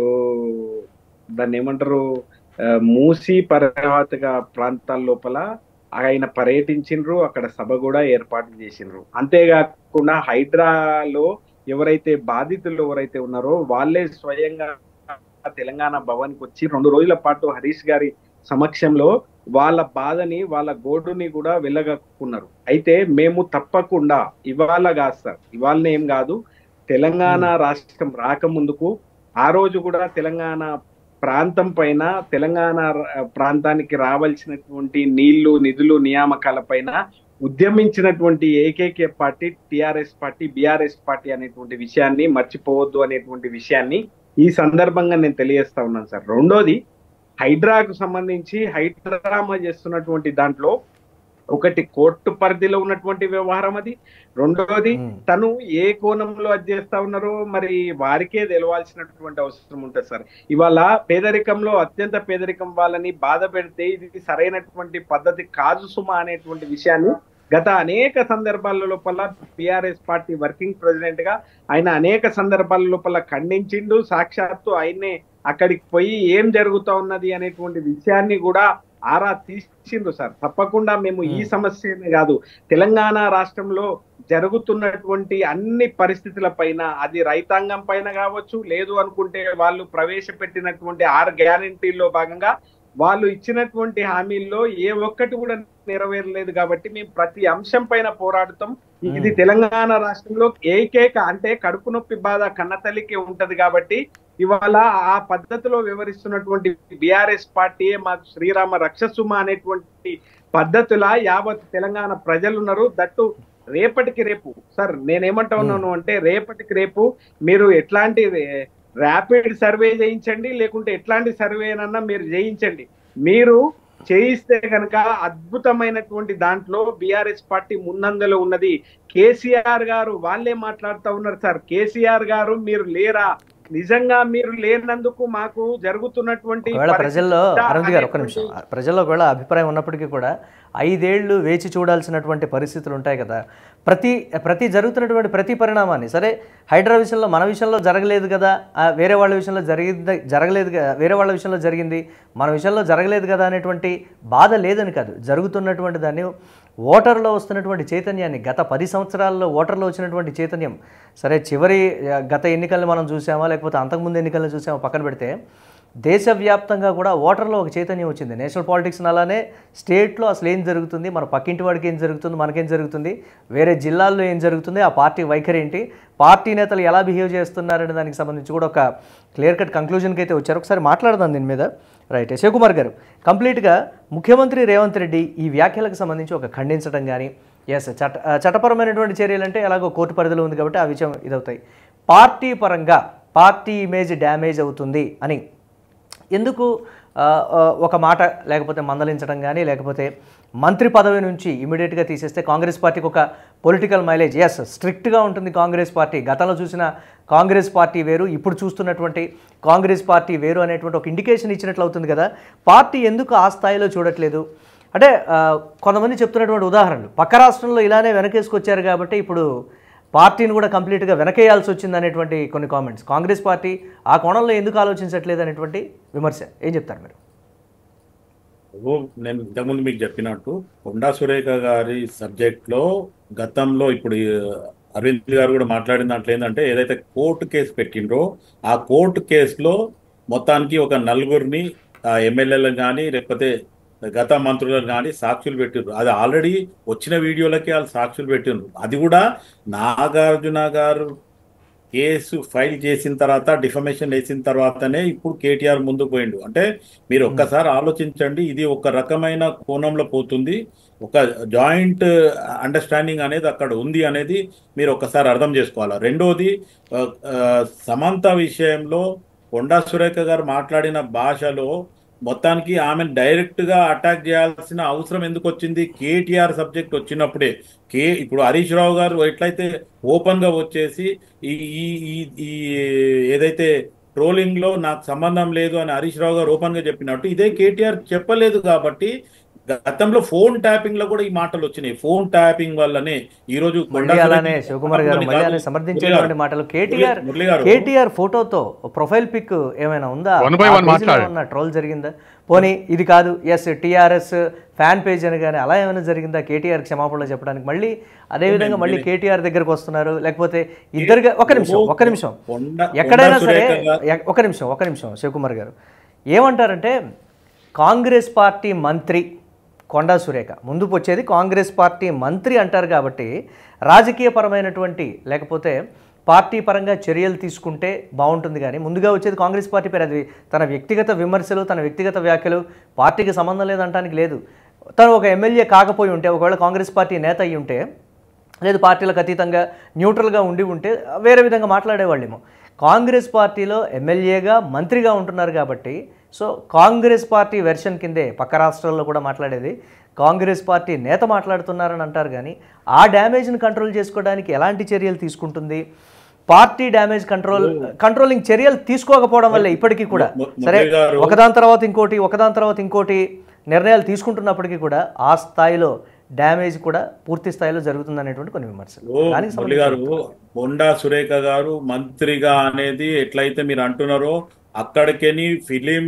దాన్ని ఏమంటారు ఆ, మూసి పర్యావతక ప్రాంతాల లోపల ఆయన పర్యటించిండ్రు అక్కడ సభ కూడా ఏర్పాటు చేసిండ్రు అంతేకాకుండా హైడ్రాలో ఎవరైతే బాధితులు ఎవరైతే ఉన్నారో వాళ్ళే స్వయంగా తెలంగాణ భవన్కి వచ్చి రెండు రోజుల పాటు హరీష్ గారి సమక్షంలో వాళ్ళ బాధని వాళ్ళ గోడుని కూడా వెళ్ళగక్కున్నారు అయితే మేము తప్పకుండా ఇవాళ కాదు సార్ ఇవాళ ఏం కాదు తెలంగాణ రాష్ట్రం రాకముందుకు ఆ రోజు కూడా తెలంగాణ ప్రాంతం పైన తెలంగాణ ర- ప్రాంతానికి రావాల్సినటువంటి నీళ్లు నిధులు నియామకాల పైన ఉద్యమించినటువంటి ఏకైక party TRS party BRS party అనేటువంటి విషయాన్ని మర్చిపోవద్దు అనేటువంటి విషయాన్ని ఈ సందర్భంగా నేను తెలియజేస్తా ఉన్నాను సార్ రెండోది హైడ్రాకు సంబంధించి హైడ్రామా చేస్తున్నటువంటి దాంట్లో ఒకటి కోర్టు పరిధిలో ఉన్నటువంటి వ్యవహారం అది రెండోది మ్మ్. తను ఏ కోణంలో అది చేస్తా ఉన్నారో మరి వారికే తెలవాల్సినటువంటి అవసరం ఉంటుంది సార్ ఇవాళ పేదరికంలో అత్యంత పేదరికం వాళ్ళని బాధ పెడితే ఇది సరైనటువంటి పద్ధతి కాదు సుమా అనేటువంటి విషయాన్ని గత అనేక సందర్భాల లోపల బిఆర్ఎస్ పార్టీ వర్కింగ్ ప్రెసిడెంట్ గా ఆయన అనేక సందర్భాల లోపల ఖండించిండు సాక్షాత్తు ఆయన్నే అక్కడికి పోయి ఏం జరుగుతా ఉన్నది అనేటువంటి విషయాన్ని కూడా ఆరా తీసిండ్రు సార్ తప్పకుండా మేము ఈ Hmm. సమస్యనే కాదు తెలంగాణ రాష్ట్రంలో జరుగుతున్నటువంటి అన్ని పరిస్థితుల పైన అది రైతాంగం పైన కావచ్చు లేదు అనుకుంటే వాళ్ళు ప్రవేశపెట్టినటువంటి ఆరు గ్యారంటీల్లో భాగంగా వాళ్ళు ఇచ్చినటువంటి హామీల్లో ఏ ఒక్కటి కూడా నెరవేరలేదు కాబట్టి మేము ప్రతి అంశం పైన పోరాడుతాం ఇది Hmm. తెలంగాణ రాష్ట్రంలో ఏకైక అంటే కడుపు నొప్పి బాధ కన్నతల్లికి ఉంటది కాబట్టి ఇవాళ ఆ పద్ధతిలో వివరిస్తున్నటువంటి బిఆర్ఎస్ పార్టీయే మాకు శ్రీరామ రక్షసుమ అనేటువంటి పద్ధతుల యావత్ తెలంగాణ ప్రజలు ఉన్నారు దట్టు రేపటికి రేపు సార్ నేనేమంటా ఉన్నాను అంటే రేపటికి రేపు మీరు ఎట్లాంటి ర్యాపిడ్ సర్వే చేయించండి లేకుంటే ఎట్లాంటి సర్వేనన్నా మీరు చేయించండి మీరు చేయిస్తే కనుక అద్భుతమైనటువంటి దాంట్లో బిఆర్ఎస్ పార్టీ ముందంజలో ఉన్నది కేసీఆర్ గారు వాళ్ళే మాట్లాడుతూ ఉన్నారు సార్ కేసీఆర్ గారు మీరు లేరా నిజంగా మీరు లేనందుకు మాకు జరుగుతున్నటువంటి ఒకవేళ ప్రజల్లో పరిస్థితి అరవింద్ గారు ఒక్క నిమిషం అనేటువంటి- ప్రజల్లో ఒకవేళ అభిప్రాయం ఉన్నప్పటికీ కూడా ఐదేళ్లు వేచి చూడాల్సినటువంటి పరిస్థితులు ఉంటాయి కదా ప్రతి ప్రతి జరుగుతున్నటువంటి ప్రతి పరిణామాన్ని సరే హైడ్రా విషయంలో మన విషయంలో జరగలేదు కదా ఆ, వేరే వాళ్ళ విషయంలో జరిగింది జరగలేదు కదా వేరే వాళ్ళ విషయంలో జరిగింది మన విషయంలో జరగలేదు కదా అనేటువంటి బాధ లేదని కాదు జరుగుతున్నటువంటి దాన్ని ఓటర్లో వస్తున్నటువంటి చైతన్యాన్ని గత పది సంవత్సరాల్లో ఓటర్లో వచ్చినటువంటి చైతన్యం సరే చివరి ఆ, గత ఎన్నికల్ని మనం చూసామా లేకపోతే అంతకుముందు ఎన్నికల్ని చూసామా పక్కన పెడితే దేశవ్యాప్తంగా కూడా ఓటర్లో ఒక చైతన్యం వచ్చింది నేషనల్ పాలిటిక్స్ అలానే స్టేట్లో అసలు ఏం జరుగుతుంది మన పక్కింటి వాడికి ఏం జరుగుతుంది మనకేం జరుగుతుంది వేరే జిల్లాల్లో ఏం జరుగుతుంది ఆ పార్టీ వైఖరి ఏంటి పార్టీ నేతలు ఎలా బిహేవ్ చేస్తున్నారనే దానికి సంబంధించి కూడా ఒక క్లియర్ కట్ కంక్లూజన్కి అయితే వచ్చారు ఒకసారి మాట్లాడదాం దీని మీద రైట్ శివకుమార్ గారు కంప్లీట్గా ముఖ్యమంత్రి రేవంత్ రెడ్డి ఈ వ్యాఖ్యలకు సంబంధించి ఒక ఖండించడం కానీ ఎస్ చట్ట ఆ, చట్టపరమైనటువంటి చర్యలు అంటే ఎలాగో కోర్టు పరిధిలో ఉంది కాబట్టి ఆ విషయం ఇదవుతాయి పార్టీ పరంగా పార్టీ ఇమేజ్ డ్యామేజ్ అవుతుంది అని ఎందుకు ఆ, ఆ, ఒక మాట లేకపోతే మందలించడం కానీ లేకపోతే మంత్రి పదవి నుంచి ఇమీడియట్గా తీసేస్తే కాంగ్రెస్ పార్టీకి ఒక పొలిటికల్ మైలేజ్ ఎస్ స్ట్రిక్ట్గా ఉంటుంది కాంగ్రెస్ పార్టీ గతంలో చూసిన కాంగ్రెస్ పార్టీ వేరు ఇప్పుడు చూస్తున్నటువంటి కాంగ్రెస్ పార్టీ వేరు అనేటువంటి ఒక ఇండికేషన్ ఇచ్చినట్లు అవుతుంది కదా పార్టీ ఎందుకు ఆ స్థాయిలో చూడట్లేదు అంటే ఆ, కొంతమంది చెప్తున్నటువంటి ఉదాహరణలు పక్క రాష్ట్రంలో ఇలానే వెనకేసుకొచ్చారు కాబట్టి ఇప్పుడు పార్టీని కూడా కంప్లీట్గా వెనకేయాల్సి వచ్చింది అనేటువంటి కొన్ని కామెంట్స్ కాంగ్రెస్ పార్టీ ఆ కోణంలో ఎందుకు ఆలోచించట్లేదు అనేటువంటి విమర్శ ఏం చెప్తారు మీరు ఓ, నేను ఇంతకుముందు మీకు చెప్పినట్టు కొండా సురేఖ గారి సబ్జెక్ట్ లో గతంలో ఇప్పుడు ఈ అరవింద్ గారు కూడా మాట్లాడిన దాంట్లో ఏంటంటే ఏదైతే కోర్టు కేసు పెట్టిండ్రో ఆ కోర్టు కేసులో మొత్తానికి ఒక నలుగురిని ఆ ఎమ్మెల్యేలను కానీ లేకపోతే గత మంత్రులను కానీ సాక్షులు పెట్టిండ్రు అది ఆల్రెడీ వచ్చిన వీడియోలకి వాళ్ళు సాక్షులు పెట్టిండ్రు అది కూడా నాగార్జున గారు కేసు ఫైల్ చేసిన తర్వాత డిఫమేషన్ వేసిన తర్వాతనే ఇప్పుడు కేటీఆర్ ముందుకు పోయిండు అంటే మీరు ఒక్కసారి ఆలోచించండి ఇది ఒక రకమైన కోణంలో పోతుంది ఒక జాయింట్ అండర్స్టాండింగ్ అనేది అక్కడ ఉంది అనేది మీరు ఒక్కసారి అర్థం చేసుకోవాలి రెండోది ఆ, ఆ, సమంత విషయంలో కొండా సురేఖ గారు మాట్లాడిన భాషలో మొత్తానికి ఆమెను డైరెక్ట్ గా అటాక్ చేయాల్సిన అవసరం ఎందుకు వచ్చింది కేటీఆర్ సబ్జెక్ట్ వచ్చినప్పుడే కే ఇప్పుడు హరీష్ రావు గారు ఎట్లయితే ఓపెన్ గా వచ్చేసి ఈ ఈ ఈ- ఈ ఏదైతే ట్రోలింగ్ లో నాకు సంబంధం లేదు అని హరీష్ రావు గారు ఓపెన్ గా చెప్పినట్టు ఇదే కేటీఆర్ చెప్పలేదు కాబట్టి గతంలో ఫోన్ ట్యాపింగ్ లో కూడా ఈ మాటలు వచ్చినాయి ఫోన్ ట్యాపింగ్ వల్లనే ఈ రోజు మళ్ళీ అలానే శివకుమార్ గారు మళ్ళీ అలానే సమర్థించేటువంటి మాటలు కేటీఆర్ మురళి గారు కేటీఆర్ ఫోటోతో ప్రొఫైల్ పిక్ ఏమైనా ఉందా One by ఆ one పేజీలో మాట్లాడు. ఉన్న ట్రోల్ జరిగిందా పోనీ ఇది కాదు ఎస్ టీఆర్ఎస్ ఫ్యాన్ పేజ్ అని కానీ అలా ఏమైనా జరిగిందా కేటీఆర్ క్షమాపణలు చెప్పడానికి మళ్ళీ అదే విధంగా మళ్ళీ కేటీఆర్ దగ్గరకు వస్తున్నారు లేకపోతే ఇద్దరుగా ఒక నిమిషం ఒక నిమిషం కొండ- ఎక్కడైనా కొండా సరే సురేఖ గారు- ఎ- ఒక నిమిషం ఒక నిమిషం శివకుమార్ గారు ఏమంటారంటే కాంగ్రెస్ పార్టీ మంత్రి కొండా సురేఖ ముందుకు వచ్చేది కాంగ్రెస్ పార్టీ మంత్రి అంటారు కాబట్టి రాజకీయపరమైనటువంటి లేకపోతే పార్టీ పరంగా చర్యలు తీసుకుంటే బాగుంటుంది కానీ ముందుగా వచ్చేది కాంగ్రెస్ పార్టీ పేరు అది తన వ్యక్తిగత విమర్శలు తన వ్యక్తిగత వ్యాఖ్యలు పార్టీకి సంబంధం లేదంటానికి లేదు తను ఒక ఎమ్మెల్యే కాకపోయి ఉంటే ఒకవేళ కాంగ్రెస్ పార్టీ నేత అయ్యి ఉంటే లేదు పార్టీలకు అతీతంగా న్యూట్రల్గా ఉండి ఉంటే వేరే విధంగా మాట్లాడేవాళ్ళేమో కాంగ్రెస్ పార్టీలో ఎమ్మెల్యేగా మంత్రిగా ఉంటున్నారు కాబట్టి సో కాంగ్రెస్ పార్టీ వెర్షన్ కిందే పక్క రాష్ట్రాల్లో కూడా మాట్లాడేది కాంగ్రెస్ పార్టీ నేత మాట్లాడుతున్నారని అంటారు కానీ ఆ డ్యామేజ్ని కంట్రోల్ చేసుకోవడానికి ఎలాంటి చర్యలు తీసుకుంటుంది పార్టీ డ్యామేజ్ కంట్రోల్ కంట్రోలింగ్ చర్యలు తీసుకోకపోవడం వల్ల ఇప్పటికీ కూడా ము- ము- సరే మురళి గారు- ఒకదాని తర్వాత ఇంకోటి ఒకదాని తర్వాత ఇంకోటి నిర్ణయాలు తీసుకుంటున్నప్పటికీ కూడా ఆ స్థాయిలో డ్యామేజ్ కూడా పూర్తి స్థాయిలో జరుగుతుందనేటువంటి కొన్ని విమర్శలు ఓ దానికి మురళి గారు బొండా సురేఖ గారు మంత్రిగా అనేది ఎట్లయితే మీరు అంటున్నారో అక్కడికెని ఫిలిం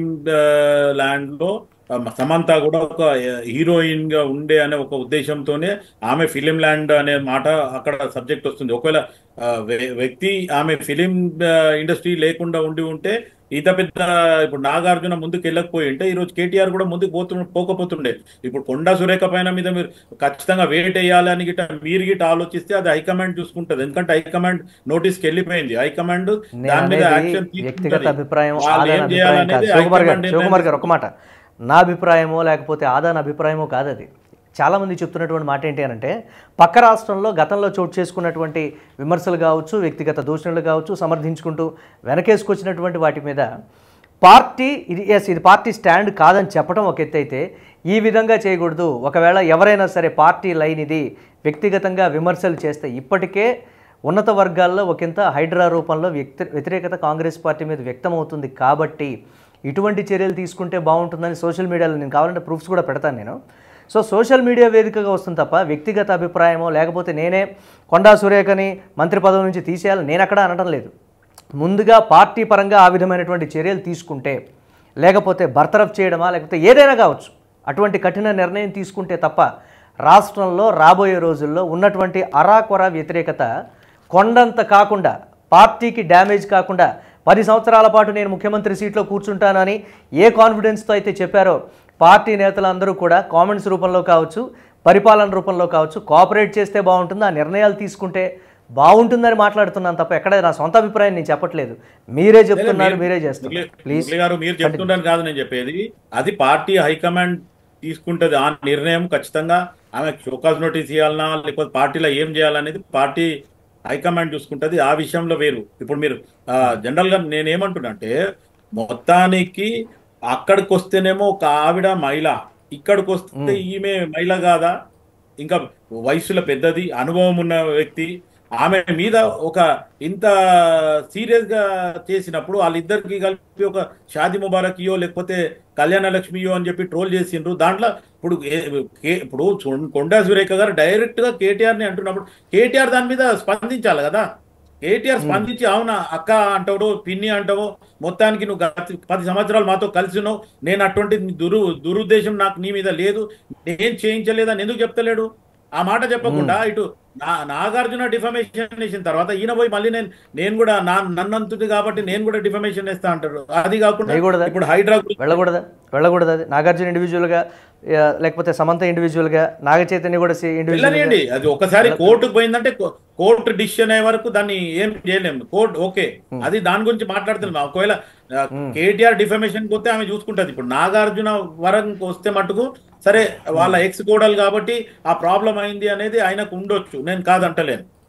ల్యాండ్ లో ఆ, సమంత కూడా ఒక హీరోయిన్ గా ఉండే అనే ఒక ఉద్దేశంతోనే ఆమె ఫిలిం ల్యాండ్ అనే మాట అక్కడ సబ్జెక్ట్ వస్తుంది ఒకవేళ ఆ, వ్య- వ్యక్తి ఆమె ఫిలిం ఇండస్ట్రీ లేకుండా ఉండి ఉంటే ఈత పెద్ద ఇప్పుడు నాగార్జున ముందుకు వెళ్ళకపోయి ఉంటే ఈ రోజు కేటీఆర్ కూడా ముందుకు పోతు పోకపోతుండే ఇప్పుడు కొండా సురేఖ పైన మీద మీరు ఖచ్చితంగా వెయిట్ వేయాలని గిట్ట మీరు గిట్ట ఆలోచిస్తే అది హైకమాండ్ చూసుకుంటది ఎందుకంటే హైకమాండ్ నోటీస్కి వెళ్ళిపోయింది హైకమాండ్ నేను దాని మీద అనేది యాక్షన్ వ్యక్తిగత అభిప్రాయం వాళ్ళు ఆదాన ఏం అభిప్రాయం కాదు చేయాలనేది శివకుమార్ గారు హైకమాండ్ శివకుమార్ గారు ఒక మాట నా అభిప్రాయమో లేకపోతే ఆదాన అభిప్రాయమో కాదు అది చాలామంది చెప్తున్నటువంటి మాట ఏంటి అంటే పక్క రాష్ట్రంలో గతంలో చోటు చేసుకున్నటువంటి విమర్శలు కావచ్చు వ్యక్తిగత దూషణలు కావచ్చు సమర్థించుకుంటూ వెనకేసుకొచ్చినటువంటి వాటి మీద పార్టీ ఇది ఎస్ ఇది పార్టీ స్టాండ్ కాదని చెప్పడం ఒక ఎత్తు అయితే ఈ విధంగా చేయకూడదు ఒకవేళ ఎవరైనా సరే పార్టీ లైన్ ఇది వ్యక్తిగతంగా విమర్శలు చేస్తే ఇప్పటికే ఉన్నత వర్గాల్లో ఒకంత హైడ్రా రూపంలో వ్యక్తి వ్యతిరేకత కాంగ్రెస్ పార్టీ మీద వ్యక్తమవుతుంది కాబట్టి ఇటువంటి చర్యలు తీసుకుంటే బాగుంటుందని సోషల్ మీడియాలో నేను కావాలంటే ప్రూఫ్స్ కూడా పెడతాను నేను సో సోషల్ మీడియా వేదికగా వస్తుంది తప్ప వ్యక్తిగత అభిప్రాయమో లేకపోతే నేనే కొండా సురేఖని మంత్రి పదవి నుంచి తీసేయాలని నేను అక్కడ అనడం లేదు ముందుగా పార్టీ పరంగా ఆ విధమైనటువంటి చర్యలు తీసుకుంటే లేకపోతే బర్తరఫ్ చేయడమా లేకపోతే ఏదైనా కావచ్చు అటువంటి కఠిన నిర్ణయం తీసుకుంటే తప్ప రాష్ట్రంలో రాబోయే రోజుల్లో ఉన్నటువంటి అరాకొర వ్యతిరేకత కొండంత కాకుండా పార్టీకి డ్యామేజ్ కాకుండా పది సంవత్సరాల పాటు నేను ముఖ్యమంత్రి సీట్లో కూర్చుంటానని ఏ కాన్ఫిడెన్స్తో అయితే చెప్పారో పార్టీ నేతలందరూ కూడా కామెంట్స్ రూపంలో కావచ్చు పరిపాలన రూపంలో కావచ్చు కోఆపరేట్ చేస్తే బాగుంటుంది ఆ నిర్ణయాలు తీసుకుంటే బాగుంటుందని మాట్లాడుతున్నాను తప్ప ఎక్కడ నా సొంత అభిప్రాయం నేను చెప్పట్లేదు మీరే చెప్తున్నారు మీరే చేస్తున్నారు మురళి- ప్లీజ్ మురళి గారు మీరు చెప్తుండని కాదు నేను చెప్పేది అది పార్టీ హైకమాండ్ తీసుకుంటది ఆ నిర్ణయం ఖచ్చితంగా ఆమె షోకాజ్ నోటీస్ ఇవ్వాలన్నా లేకపోతే పార్టీలో ఏం చేయాలనేది పార్టీ హైకమాండ్ చూసుకుంటది ఆ విషయంలో వేరు ఇప్పుడు మీరు జనరల్ గా నేను ఏమంటున్నా అంటే మొత్తానికి అక్కడికి వస్తేనేమో ఒక ఆవిడ మహిళ ఇక్కడికి వస్తే ఈమె మహిళ కాదా ఇంకా వయసులో పెద్దది అనుభవం ఉన్న వ్యక్తి ఆమె మీద ఒక ఇంత సీరియస్ గా చేసినప్పుడు వాళ్ళిద్దరికి కలిపి ఒక షాది ముబారక్యో లేకపోతే కళ్యాణ లక్ష్మియో అని చెప్పి ట్రోల్ చేసిండ్రు దాంట్లో ఇప్పుడు ఏ- కే- ఇప్పుడు చు- కొండా సురేఖ గారు డైరెక్ట్ గా కేటీఆర్ ని అంటున్నప్పుడు కేటీఆర్ దాని మీద స్పందించాలి కదా కేటీఆర్ స్పందించి అవునా అక్క అంటావు పిన్ని అంటావు మొత్తానికి నువ్వు గత పది సంవత్సరాలు మాతో కలిసి ఉన్నావు నేను అటువంటి దురు దురుద్దేశం నాకు నీ మీద లేదు నేను చేయించలేదని ఎందుకు చెప్తలేడు ఆ మాట చెప్పకుండా ఇటు నా నాగార్జున డిఫమేషన్ వేసిన తర్వాత ఈయన పోయి మళ్ళీ నేను నేను కూడా నా నన్నంతుది కాబట్టి నేను కూడా డిఫమేషన్ వేస్తా అంటారు అది కాకుండా వేయకూడదా? ఇప్పుడు హైడ్రా గురించి వెళ్ళకూడదా వెళ్ళకూడదు అది నాగార్జున ఇండివిజువల్గా ఆ, లేకపోతే సమంత ఇండివిజువల్గా నాగ చైతన్య కూడా ఇండివిజువల్గా వెళ్ళనియండి అది ఒకసారి కోర్టుకు పోయిందంటే కో- కోర్టు డిసిషన్ అయ్యే వరకు దాన్ని ఏం చేయలేము కోర్టు ఓకే అది దాని గురించి మాట్లాడుతున్నాం ఒకవేళ కేటీఆర్ డిఫమేషన్ పోతే ఆమె చూసుకుంటది ఇప్పుడు నాగార్జున వరంకి వస్తే మటుకు సరే వాళ్ళ ఎక్స్ కోడలు కాబట్టి ఆ ప్రాబ్లం అయింది అనేది ఆయనకు ఉండొచ్చు నేను కాదంటలేను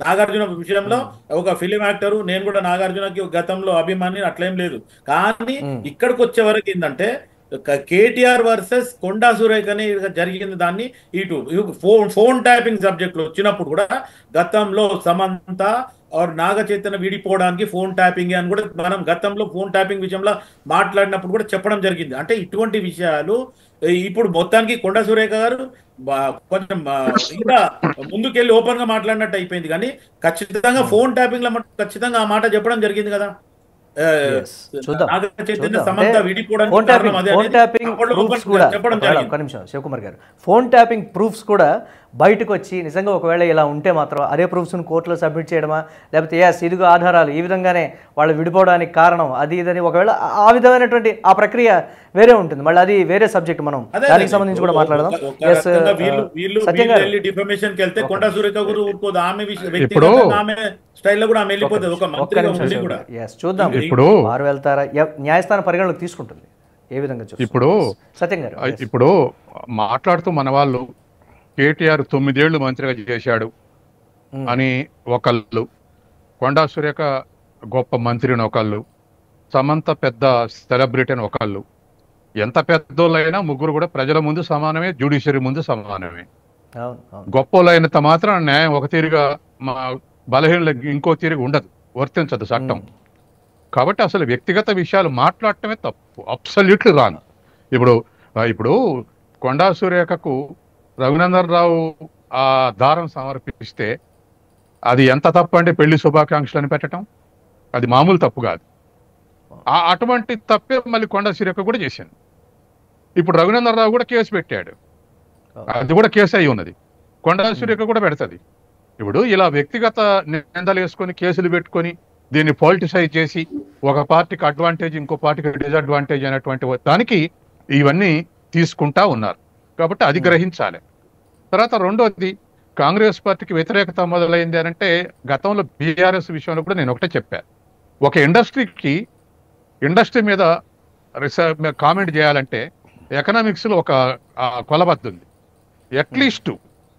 నాగార్జున విషయంలో ఒక ఫిలిం యాక్టర్ నేను కూడా నాగార్జునకి గతంలో అభిమాని అట్లేం లేదు కానీ మ్మ్. ఇక్కడికి వచ్చే వరకు ఏంటంటే కేటీఆర్ వర్సెస్ కొండా సురేఖ అని జరిగింది దాన్ని ఇటు ఫోన్ ఫోన్ ట్యాపింగ్ సబ్జెక్ట్ లో వచ్చినప్పుడు కూడా గతంలో సమంత ఆర్ నాగ చైతన్య విడిపోవడానికి ఫోన్ ట్యాపింగ్ అని కూడా మనం గతంలో ఫోన్ ట్యాపింగ్ విషయంలో మాట్లాడినప్పుడు కూడా చెప్పడం జరిగింది అంటే ఇటువంటి విషయాలు ఏ, ఇప్పుడు మొత్తానికి కొండా సురేఖ గారు బా- కొంచెం ఆ, ఇంకా ముందుకెళ్ళి ఓపెన్ గా మాట్లాడినట్టు అయిపోయింది కానీ ఖచ్చితంగా ఫోన్ ట్యాపింగ్ లో మటుకు ఖచ్చితంగా ఆ మాట చెప్పడం జరిగింది కదా ఆ, Yes. చూద్దాం. నాగ చైతన్య చూద్దాం. సమంత అంటే విడిపోవడానికి ఫోన్ కారణం ట్యాపింగ్ అదే ఫోన్ అనేది ట్యాపింగ్ అప్పట్లో ప్రూఫ్స్ open కూడా చెప్పడం ఒకవేళ జరిగింది ఒక్క నిమిషం శివకుమార్ గారు ఫోన్ ట్యాపింగ్ ప్రూఫ్స్ కూడా బయటకు వచ్చి నిజంగా ఒకవేళ ఇలా ఉంటే మాత్రం అదే ప్రూఫ్స్ను కోర్టులో సబ్మిట్ చేయడమా లేకపోతే యాస్ ఇదిగో ఆధారాలు ఈ విధంగానే వాళ్ళు విడిపోవడానికి కారణం అది ఇదని ఒకవేళ ఆ- ఆ విధమైనటువంటి ఆ ప్రక్రియ వేరే ఉంటుంది మళ్ళీ అది వేరే సబ్జెక్ట్ మనం అదే దానికి అదే. సంబంధించి కూడా ఒక- మాట్లాడదాం ఒక- ఒక ఎస్ రకంగా వీళ్ళు వీళ్ళు సత్యం వీళ్ళు గారు వెళ్ళి డిఫర్మేషన్ కి వెళ్తే కొండా సురేఖ గురు ఊరుకోదు ఆమె విష- ఇప్పుడు- వ్యక్తిగతంగా ఆమె స్టైల్లో కూడా ఆమె వెళ్ళిపోతుంది ఒక ఒక్క మంత్రిగా నిమిషం ఉండి శివ కూడా గారు. Yes, చూద్దాం ఇప్పుడు వారు వెళ్తారా ఎవ్- న్యాయస్థానం పరిగణలోకి తీసుకుంటుంది ఏ విధంగా చూస్తారు? ఇప్పుడు సత్యం గారు yes. ఇప్పుడు మాట్లాడుతూ మన వాళ్ళు కేటీఆర్ తొమ్మిదేళ్లు మంత్రిగా చేశాడు మ్మ్. అని ఒకళ్ళు కొండా సురేఖ గొప్ప మంత్రిని ఒకళ్ళు సమంత పెద్ద సెలబ్రిటీ అని ఒకళ్ళు ఎంత పెద్దోళ్ళైనా ముగ్గురు కూడా ప్రజల ముందు సమానమే జ్యుడిషియరీ ముందు సమానమే అవును అవును గొప్పోళ్ళైనంత మాత్రం న్యాయం ఒక తీరుగా మా బలహీనలకు ఇంకో తీరుగా ఉండదు వర్తించదు చట్టం కాబట్టి అసలు వ్యక్తిగత విషయాలు మాట్లాడటమే తప్పు అబ్సల్యూట్లీ రాంగ్ ఇప్పుడు ఆ, ఇప్పుడు కొండా సురేఖకు రఘునందన్ రావు ఆ దారం సమర్పిస్తే అది ఎంత తప్పు అంటే పెళ్లి శుభాకాంక్షలు అని పెట్టడం అది మామూలు తప్పు కాదు ఆ అటువంటి తప్పే మళ్ళీ కొండా సురేఖ కూడా చేసింది ఇప్పుడు రఘునందన్ రావు కూడా కేసు పెట్టాడు అది కూడా కేసు అయి ఉన్నది కొండా సురేఖ కూడా పెడుతుంది ఇప్పుడు ఇలా వ్యక్తిగత నిందలు వేసుకొని కేసులు పెట్టుకొని దీన్ని పాలిటిసైజ్ చేసి ఒక పార్టీకి అడ్వాంటేజ్ ఇంకో పార్టీకి డిసడ్వాంటేజ్ అనేటువంటి దానికి ఇవన్నీ తీసుకుంటా ఉన్నారు కాబట్టి అది గ్రహించాలి తర్వాత రెండోది కాంగ్రెస్ పార్టీకి వ్యతిరేకత మొదలైంది అని అంటే గతంలో బీఆర్ఎస్ విషయంలో కూడా నేను ఒకటే చెప్పాను ఒక ఇండస్ట్రీకి ఇండస్ట్రీ మీద రీసెర్చ్ కామెంట్ చేయాలంటే ఎకనామిక్స్ లో ఒక ఆ, కొలబద్ద ఉంది at least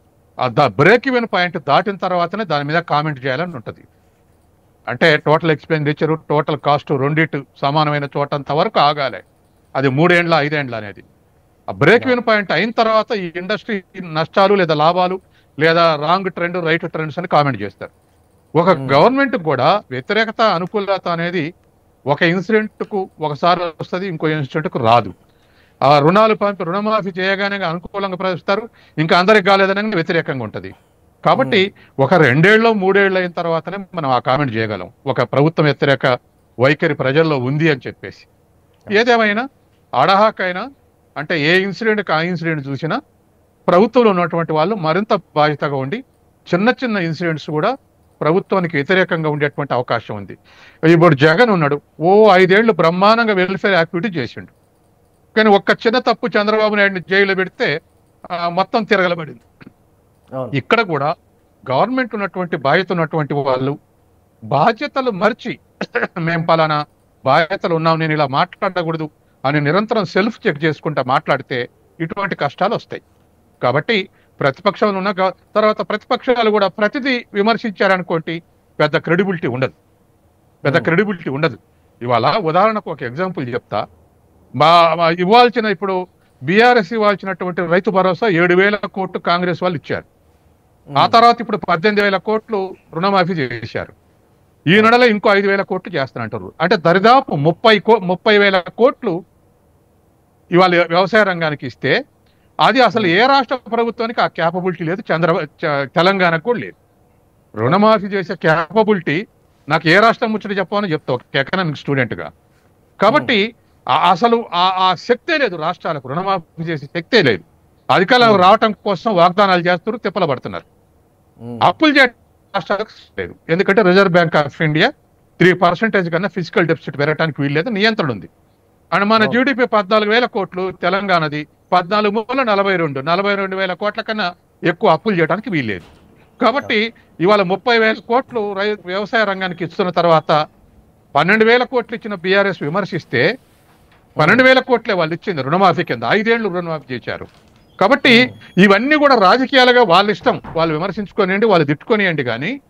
the break even point దాటిన తర్వాతనే దాని మీద కామెంట్ చేయాలని ఉంటుంది అంటే టోటల్ ఎక్స్పెండిచర్ టోటల్ కాస్ట్ రెండిటి సమానమైన చోటంత వరకు ఆగాలి అది మూడేండ్ల ఐదేండ్ల అనేది ఆ బ్రేక్ ఈవెన్ పాయింట్ అయిన తర్వాత ఈ ఇండస్ట్రీ నష్టాలు లేదా లాభాలు లేదా రాంగ్ ట్రెండ్ రైట్ ట్రెండ్స్ అని కామెంట్ చేస్తారు ఒక గవర్నమెంట్ కూడా వ్యతిరేకత అనుకూలత అనేది ఒక ఇన్సిడెంట్ కు ఒకసారి వస్తుంది ఇంకో ఇన్సిడెంట్ కు రాదు ఆ రుణాలు పంపి రుణమాఫీ చేయగానే అనుకూలంగా ప్రవేశిస్తారు ఇంకా అందరికి కాలేదని వ్యతిరేకంగా ఉంటది కాబట్టి ఒక రెండేళ్ళు మూడేళ్ళు అయిన తర్వాతనే మనం ఆ కామెంట్ చేయగలం ఒక ప్రభుత్వం వ్యతిరేక వైఖరి ప్రజల్లో ఉంది అని చెప్పేసి ఏదేమైనా అడహాకైనా అంటే ఏ ఇన్సిడెంట్ ఆ ఇన్సిడెంట్ చూసినా ప్రభుత్వంలో ఉన్నటువంటి వాళ్ళు మరింత బాధ్యతగా ఉండి చిన్న చిన్న ఇన్సిడెంట్స్ కూడా ప్రభుత్వానికి వ్యతిరేకంగా ఉండేటువంటి అవకాశం ఉంది ఇప్పుడు జగన్ ఉన్నాడు ఓ ఐదేళ్లు బ్రహ్మాండంగా వెల్ఫేర్ యాక్టివిటీ చేసిండు కానీ ఒక్క చిన్న తప్పు చంద్రబాబు నాయుడిని జైల్లో పెడితే ఆ, మొత్తం తిరగలబడింది అవును ఇక్కడ కూడా గవర్నమెంట్ ఉన్నటువంటి బాధ్యత ఉన్నటువంటి వాళ్ళు బాధ్యతలు మర్చి మేం పలానా బాధ్యతలు ఉన్నాం నేను ఇలా మాట్లాడకూడదు అని నిరంతరం సెల్ఫ్ చెక్ చేసుకుంటా మాట్లాడితే ఇటువంటి కష్టాలు వస్తాయి కాబట్టి ప్రతిపక్షంలో ఉన్న గ- తర్వాత ప్రతిపక్షాలు కూడా ప్రతిదీ విమర్శించారనుకోండి పెద్ద క్రెడిబిలిటీ ఉండదు పెద్ద Hmm. క్రెడిబిలిటీ ఉండదు ఇవాళ ఉదాహరణకు ఒక ఎగ్జాంపుల్ చెప్తా మా మా ఇవ్వాల్సిన ఇప్పుడు బీఆర్ఎస్ ఇవ్వాల్సినటువంటి రైతు భరోసా ఏడు వేల కోట్లు కాంగ్రెస్ వాళ్ళు ఇచ్చారు ఆ తర్వాత ఇప్పుడు పద్దెనిమిది వేల కోట్లు రుణమాఫీ చేశారు ఈ నెలలో ఇంకో ఐదు వేల కోట్లు చేస్తానంటారు అంటే దరిదాపు ముప్పై కో ముప్పై వేల కోట్లు ఇవాళ వ్యవసాయ రంగానికి ఇస్తే అది అసలు ఏ రాష్ట్ర ప్రభుత్వానికి ఆ క్యాపబిలిటీ లేదు చంద్ర చ- తెలంగాణకు కూడా లేదు రుణమాఫీ చేసే క్యాపబిలిటీ నాకు ఏ రాష్ట్రం ముచ్చట చెప్పమని చెప్తా ఒక ఎకనామిక్ స్టూడెంట్ గా కాబట్టి ఆ- అసలు ఆ ఆ శక్తే లేదు రాష్ట్రాలకు రుణమాఫీ చేసే శక్తే లేదు అధికారులు రావటం కోసం వాగ్దానాలు చేస్తున్నారు తిప్పలు పడుతున్నారు ఉమ్. అప్పులు చేయడం రాష్ట్రాలకు లేదు ఎందుకంటే Reserve Bank of India three percentage కన్నా ఫిజికల్ డెఫిసిట్ పెరగడానికి వీల్లేదు నియంత్రణ ఉంది అండ్ మన అవును. జీడిపి పద్నాలుగు వేల కోట్లు తెలంగాణది పద్నాలుగు మూల నలభై రెండు నలభై రెండు వేల కోట్ల కన్నా ఎక్కువ అప్పులు చేయడానికి వీల్లేదు కాబట్టి ఇవాళ ముప్పై వేల కోట్లు రై వ్యవసాయ రంగానికి ఇస్తున్న తర్వాత పన్నెండు వేల కోట్లు ఇచ్చిన బీఆర్ఎస్ విమర్శిస్తే పన్నెండు వేల కోట్లే వాళ్ళు ఇచ్చింది రుణమాఫీ కింద ఐదేళ్లు రుణమాఫీ చేశారు కాబట్టి ఇవన్నీ కూడా రాజకీయాలుగా వాళ్ళ ఇష్టం వాళ్ళు విమర్శించుకోనియండి వాళ్ళు తిట్టుకోనియండి కానీ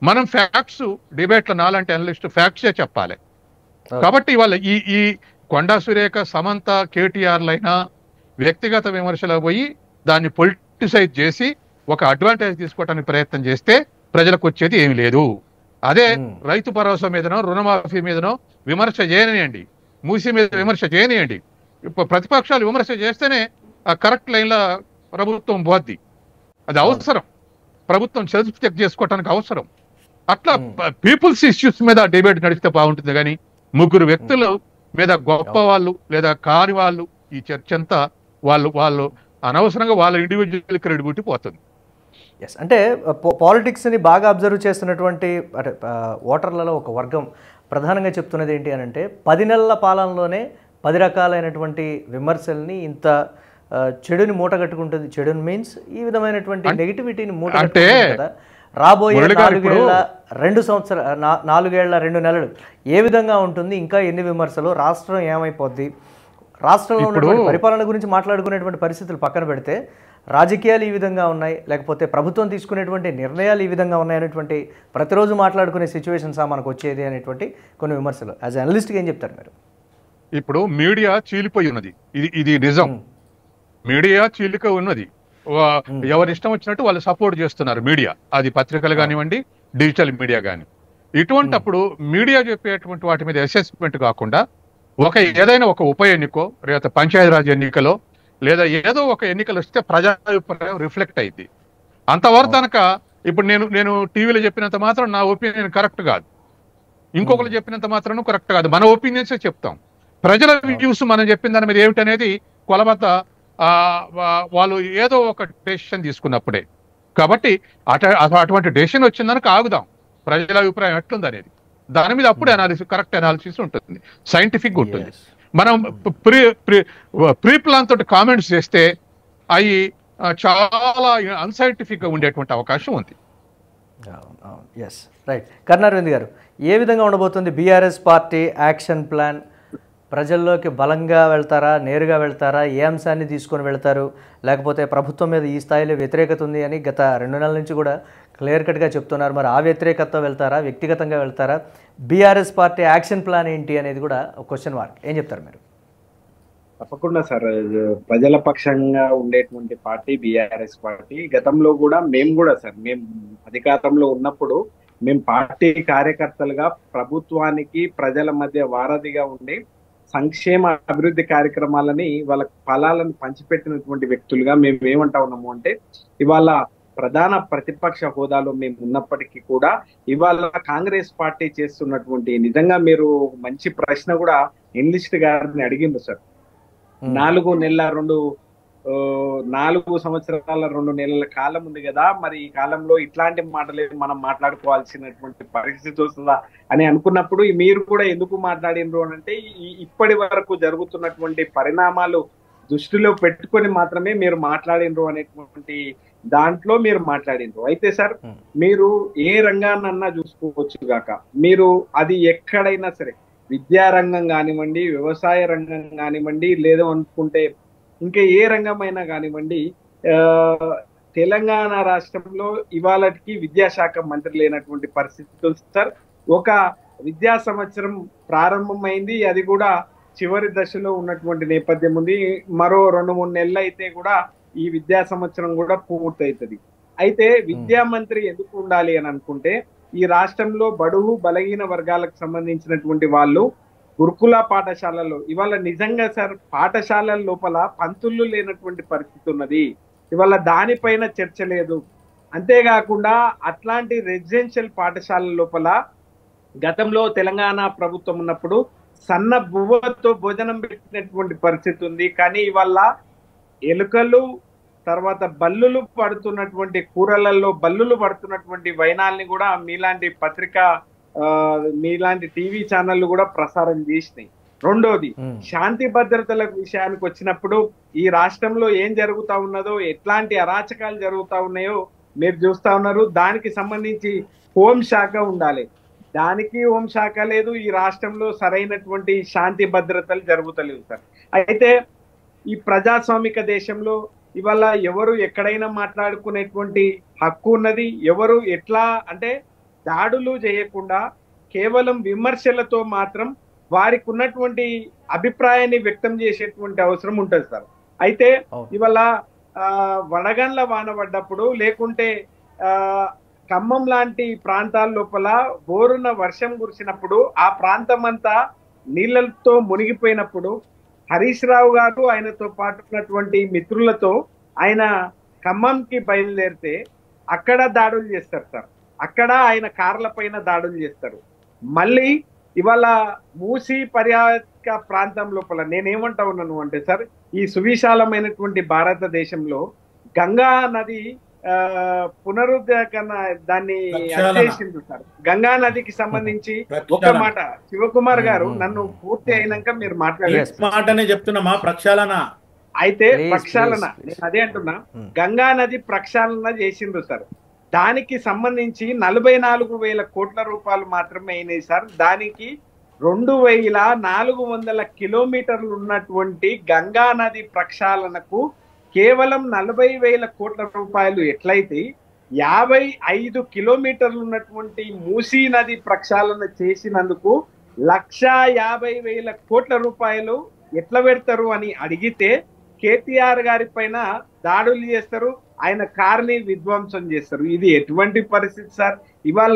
మనం ఫ్యాక్ట్స్ డిబేట్లో నాలంటి అనలిస్ట్ ఫ్యాక్ట్సే చెప్పాలి Okay. కాబట్టి వాళ్ళ ఈ ఈ కొండా సురేఖ సమంత కేటీఆర్లైనా వ్యక్తిగత విమర్శలకు పోయి దాన్ని పొలిటిసైజ్ చేసి ఒక అడ్వాంటేజ్ తీసుకోవడానికి ప్రయత్నం చేస్తే ప్రజలకు వచ్చేది ఏమీ లేదు అదే Hmm. రైతు భరోసా మీదనో రుణమాఫీ మీదనో విమర్శ చేయనియండి మూసి మీద విమర్శ చేయనియండి ఇప్పుడు ప్రతిపక్షాలు విమర్శ చేస్తేనే ఆ కరెక్ట్ లైన్లో ప్రభుత్వం పోద్ది అది అవసరం ప్రభుత్వం సెల్ఫ్ చెక్ చేసుకోవటానికి అవసరం అట్లా Hmm. పీపుల్స్ ఇష్యూస్ మీద డిబేట్ నడిస్తే బాగుంటుంది కానీ ముగ్గురు వ్యక్తులు మీద గొప్ప వాళ్ళు లేదా కాని వాళ్ళు ఈ చర్చ అంతా వాళ్ళు వాళ్ళు అనవసరంగా వాళ్ళ ఇండివిజువల్ క్రెడిబిలిటీ పోతుంది ఎస్ అంటే పాలిటిక్స్ని బాగా అబ్జర్వ్ చేస్తున్నటువంటి అంటే ఆ, ఓటర్లలో ఒక వర్గం ప్రధానంగా చెప్తున్నది ఏంటి అని అంటే పది నెలల పాలనలోనే పది రకాలైనటువంటి విమర్శల్ని ఇంత ఆ, చెడుని మూటగట్టుకుంటుంది చెడుని మీన్స్ ఈ విధమైనటువంటి నెగిటివిటీని మూటగట్టుకుంటుంది కదా రాబోయే మురళి గారు ఇప్పుడు- నాలుగేళ్ల రెండు సంవత్సర నా- నాలుగేళ్ల రెండు నెలలు ఏ విధంగా ఉంటుంది ఇంకా ఎన్ని విమర్శలు రాష్ట్రం ఏమైపోద్ది రాష్ట్రంలో ఉన్నటువంటి పరిపాలన గురించి మాట్లాడుకునేటువంటి పరిస్థితులు పక్కన పెడితే రాజకీయాలు ఈ విధంగా ఉన్నాయి లేకపోతే ప్రభుత్వం తీసుకునేటువంటి నిర్ణయాలు ఈ విధంగా ఉన్నాయనేటువంటి ప్రతిరోజు మాట్లాడుకునే సిచ్యువేషన్స్ మనకు వచ్చేది అనేటువంటి కొన్ని విమర్శలు యాజ్ అనలిస్ట్గా ఏం చెప్తారు మీరు ఇప్పుడు మీడియా చీలిపోయి ఉన్నది ఇది ఇది నిజం మీడియా చీలిక ఉన్నది వా- ఎవరి ఇష్టం వచ్చినట్టు వాళ్ళు సపోర్ట్ చేస్తున్నారు మీడియా అది పత్రికలు కానివ్వండి డిజిటల్ మీడియా కానీ ఇటువంటప్పుడు మీడియా చెప్పేటువంటి వాటి మీద అసెస్మెంట్ కాకుండా ఒక ఏదైనా ఒక ఉప ఎన్నికో లేదా పంచాయతీరాజ్ ఎన్నికలో లేదా ఏదో ఒక ఎన్నికలు వస్తే ప్రజాభిప్రాయం రిఫ్లెక్ట్ అయింది అంతవరకు కనుక ఇప్పుడు నేను నేను టీవీలో చెప్పినంత మాత్రం నా ఒపీనియన్ కరెక్ట్ కాదు ఇంకొకరు చెప్పినంత మాత్రం కరెక్ట్ కాదు మన ఒపీనియన్సే చెప్తాం ప్రజల వ్యూస్ మనం చెప్పిన దాని మీద ఏమిటనేది కొలబద్ద ఆ, వా- వాళ్ళు ఏదో ఒక డెసిషన్ తీసుకున్నప్పుడే కాబట్టి అట అటు- అటువంటి డెసిషన్ వచ్చిందనక ఆగుదాం ప్రజల అభిప్రాయం ఎట్లుంది అనేది దాని మీద అప్పుడు అనాలిసిస్ కరెక్ట్ అనాలిసిస్ ఉంటుంది సైంటిఫిక్ ఉంటుంది Yes. మనం ప్రీ ప్రీ ప్రీ ప్లాన్ తోటి కామెంట్స్ చేస్తే అవి చాలా అన్సైంటిఫిక్ గా ఉండేటువంటి అవకాశం ఉంది ఎస్ రైట్ కర్ణారవింద్ గారు ఏ విధంగా ఉండబోతుంది బీఆర్ఎస్ పార్టీ యాక్షన్ ప్లాన్ ప్రజల్లోకి బలంగా వెళ్తారా నేరుగా వెళ్తారా ఏ అంశాన్ని తీసుకొని వెళ్తారు లేకపోతే ప్రభుత్వం మీద ఈ స్థాయిలో వ్యతిరేకత ఉంది అని గత రెండు నెలల నుంచి కూడా క్లియర్ కట్గా చెప్తున్నారు మరి ఆ వ్యతిరేకతతో వెళ్తారా వ్యక్తిగతంగా వెళ్తారా బీఆర్ఎస్ పార్టీ యాక్షన్ ప్లాన్ ఏంటి అనేది కూడా ఒక క్వశ్చన్ మార్క్ ఏం చెప్తారు మీరు తప్పకుండా సార్ ప్రజల పక్షంగా ఉండేటువంటి పార్టీ బీఆర్ఎస్ పార్టీ గతంలో కూడా మేము కూడా సార్ మేము అధికారంలో ఉన్నప్పుడు మేము పార్టీ కార్యకర్తలుగా ప్రభుత్వానికి ప్రజల మధ్య వారధిగా ఉండి సంక్షేమ అభివృద్ధి కార్యక్రమాలని వాళ్ళ ఫలాలను పంచిపెట్టినటువంటి వ్యక్తులుగా మేము ఏమంటా ఉన్నాము అంటే ఇవాళ ప్రధాన ప్రతిపక్ష హోదాలో మేము ఉన్నప్పటికీ కూడా ఇవాళ కాంగ్రెస్ పార్టీ చేస్తున్నటువంటి నిజంగా మీరు మంచి ప్రశ్న కూడా ఎన్లిస్ట్ గారిని అడిగింది సార్ నాలుగు నెలల రెండు ఆ, నాలుగు సంవత్సరాల రెండు నెలల కాలం ఉంది కదా మరి ఈ కాలంలో ఇట్లాంటి మాటలే మనం మాట్లాడుకోవాల్సినటువంటి పరిస్థితి వస్తుందా అని అనుకున్నప్పుడు ఈ మీరు కూడా ఎందుకు మాట్లాడినరు అని అంటే ఈ ఇప్పటి వరకు జరుగుతున్నటువంటి పరిణామాలు దృష్టిలో పెట్టుకొని మాత్రమే మీరు మాట్లాడినరు అనేటువంటి దాంట్లో మీరు మాట్లాడినరు అయితే సార్ Hmm. మీరు ఏ రంగాన్నన్నా చూసుకోవచ్చు గాక మీరు అది ఎక్కడైనా సరే విద్యా రంగం కానివ్వండి వ్యవసాయ రంగం కానివ్వండి లేదు అనుకుంటే ఇంకా ఏ రంగమైనా కానివ్వండి ఆ, తెలంగాణ రాష్ట్రంలో ఇవాళకి విద్యాశాఖ మంత్రి లేనటువంటి పరిస్థితి ఉంది సార్ ఒక విద్యా సంవత్సరం ప్రారంభమైంది అది కూడా చివరి దశలో ఉన్నటువంటి నేపథ్యం ఉంది మరో రెండు మూడు నెలలు అయితే కూడా ఈ విద్యా సంవత్సరం కూడా పూర్తవుతుంది అయితే విద్యా మంత్రి ఎందుకు ఉండాలి అని అనుకుంటే ఈ రాష్ట్రంలో బడుగు బలహీన వర్గాలకు సంబంధించినటువంటి వాళ్ళు గురుకుల పాఠశాలల్లో ఇవాళ నిజంగా సార్ పాఠశాలల లోపల పంతులు లేనటువంటి పరిస్థితి ఉన్నది ఇవాళ దానిపైన చర్చ లేదు అంతేకాకుండా అట్లాంటి రెసిడెన్షియల్ పాఠశాలల లోపల గతంలో తెలంగాణ ప్రభుత్వం ఉన్నప్పుడు సన్న బువ్వతో భోజనం పెట్టినటువంటి పరిస్థితి ఉంది కానీ ఇవాళ ఎలుకలు తర్వాత బల్లులు పడుతున్నటువంటి కూరలలో బల్లులు పడుతున్నటువంటి వైనాల్ని కూడా మీలాంటి పత్రిక ఆ, మీలాంటి టీవీ ఛానళ్లు కూడా ప్రసారం చేసినాయి రెండోది మ్మ్. శాంతి భద్రతల విషయానికి వచ్చినప్పుడు ఈ రాష్ట్రంలో ఏం జరుగుతా ఉన్నదో ఎట్లాంటి అరాచకాలు జరుగుతా ఉన్నాయో మీరు చూస్తా ఉన్నారు దానికి సంబంధించి హోంశాఖ ఉండాలి దానికి హోంశాఖ లేదు ఈ రాష్ట్రంలో సరైనటువంటి శాంతి భద్రతలు జరుగుతలేవు సార్ అయితే ఈ ప్రజాస్వామిక దేశంలో ఇవాళ ఎవరు ఎక్కడైనా మాట్లాడుకునేటువంటి హక్కు ఉన్నది ఎవరు ఎట్లా అంటే దాడులు చేయకుండా కేవలం విమర్శలతో మాత్రం వారికి ఉన్నటువంటి అభిప్రాయాన్ని వ్యక్తం చేసేటువంటి అవసరం ఉంటుంది సార్ అయితే అవును. ఇవాళ ఆ, వడగండ్ల వాన పడ్డప్పుడు లేకుంటే ఆ, ఖమ్మం లాంటి ప్రాంతాల లోపల బోరున వర్షం కురిసినప్పుడు ఆ ప్రాంతం అంతా నీళ్ళతో మునిగిపోయినప్పుడు హరీష్ రావు గారు ఆయనతో పాటు ఉన్నటువంటి మిత్రులతో ఆయన ఖమ్మంకి బయలుదేరితే అక్కడ దాడులు చేస్తారు సార్ అక్కడ ఆయన కార్ల పైన దాడులు చేస్తారు మళ్ళీ ఇవాళ మూసి పర్యాటక ప్రాంతం లోపల నేనేమంటా ఉన్నాను అంటే సార్ ఈ సువిశాలమైనటువంటి భారతదేశంలో గంగా నది ఆ, పునరుద్ధరణ దాన్ని ప్రక్షాళన. చేసింది సార్ గంగా నదికి సంబంధించి ఒక ప్రక్షాళన. మాట శివకుమార్ గారు మ్మ్. నన్ను పూర్తి అయినాక మీరు మాట్లాడారు Yes. మాటనే చెప్తున్నామా ప్రక్షాళన అయితే Please, ప్రక్షాళన please, please. నేను అదే అంటున్నా Hmm. గంగా నది ప్రక్షాళన చేసిండ్రు సార్ దానికి సంబంధించి నలభై నాలుగు వేల కోట్ల రూపాయలు మాత్రమే అయినాయి సార్ దానికి రెండు వేల నాలుగు వందల కిలోమీటర్లు ఉన్నటువంటి గంగా నది ప్రక్షాళనకు కేవలం నలభై వేల కోట్ల రూపాయలు ఎట్లయితే యాభై ఐదు కిలోమీటర్లు ఉన్నటువంటి మూసీ నది ప్రక్షాళన చేసినందుకు లక్ష యాభై వేల కోట్ల రూపాయలు ఎట్లా పెడతారు అని అడిగితే కేటీఆర్ గారి పైన దాడులు చేస్తారు ఆయన కార్ని విధ్వంసం చేస్తారు ఇది ఎటువంటి పరిస్థితి సార్ ఇవాళ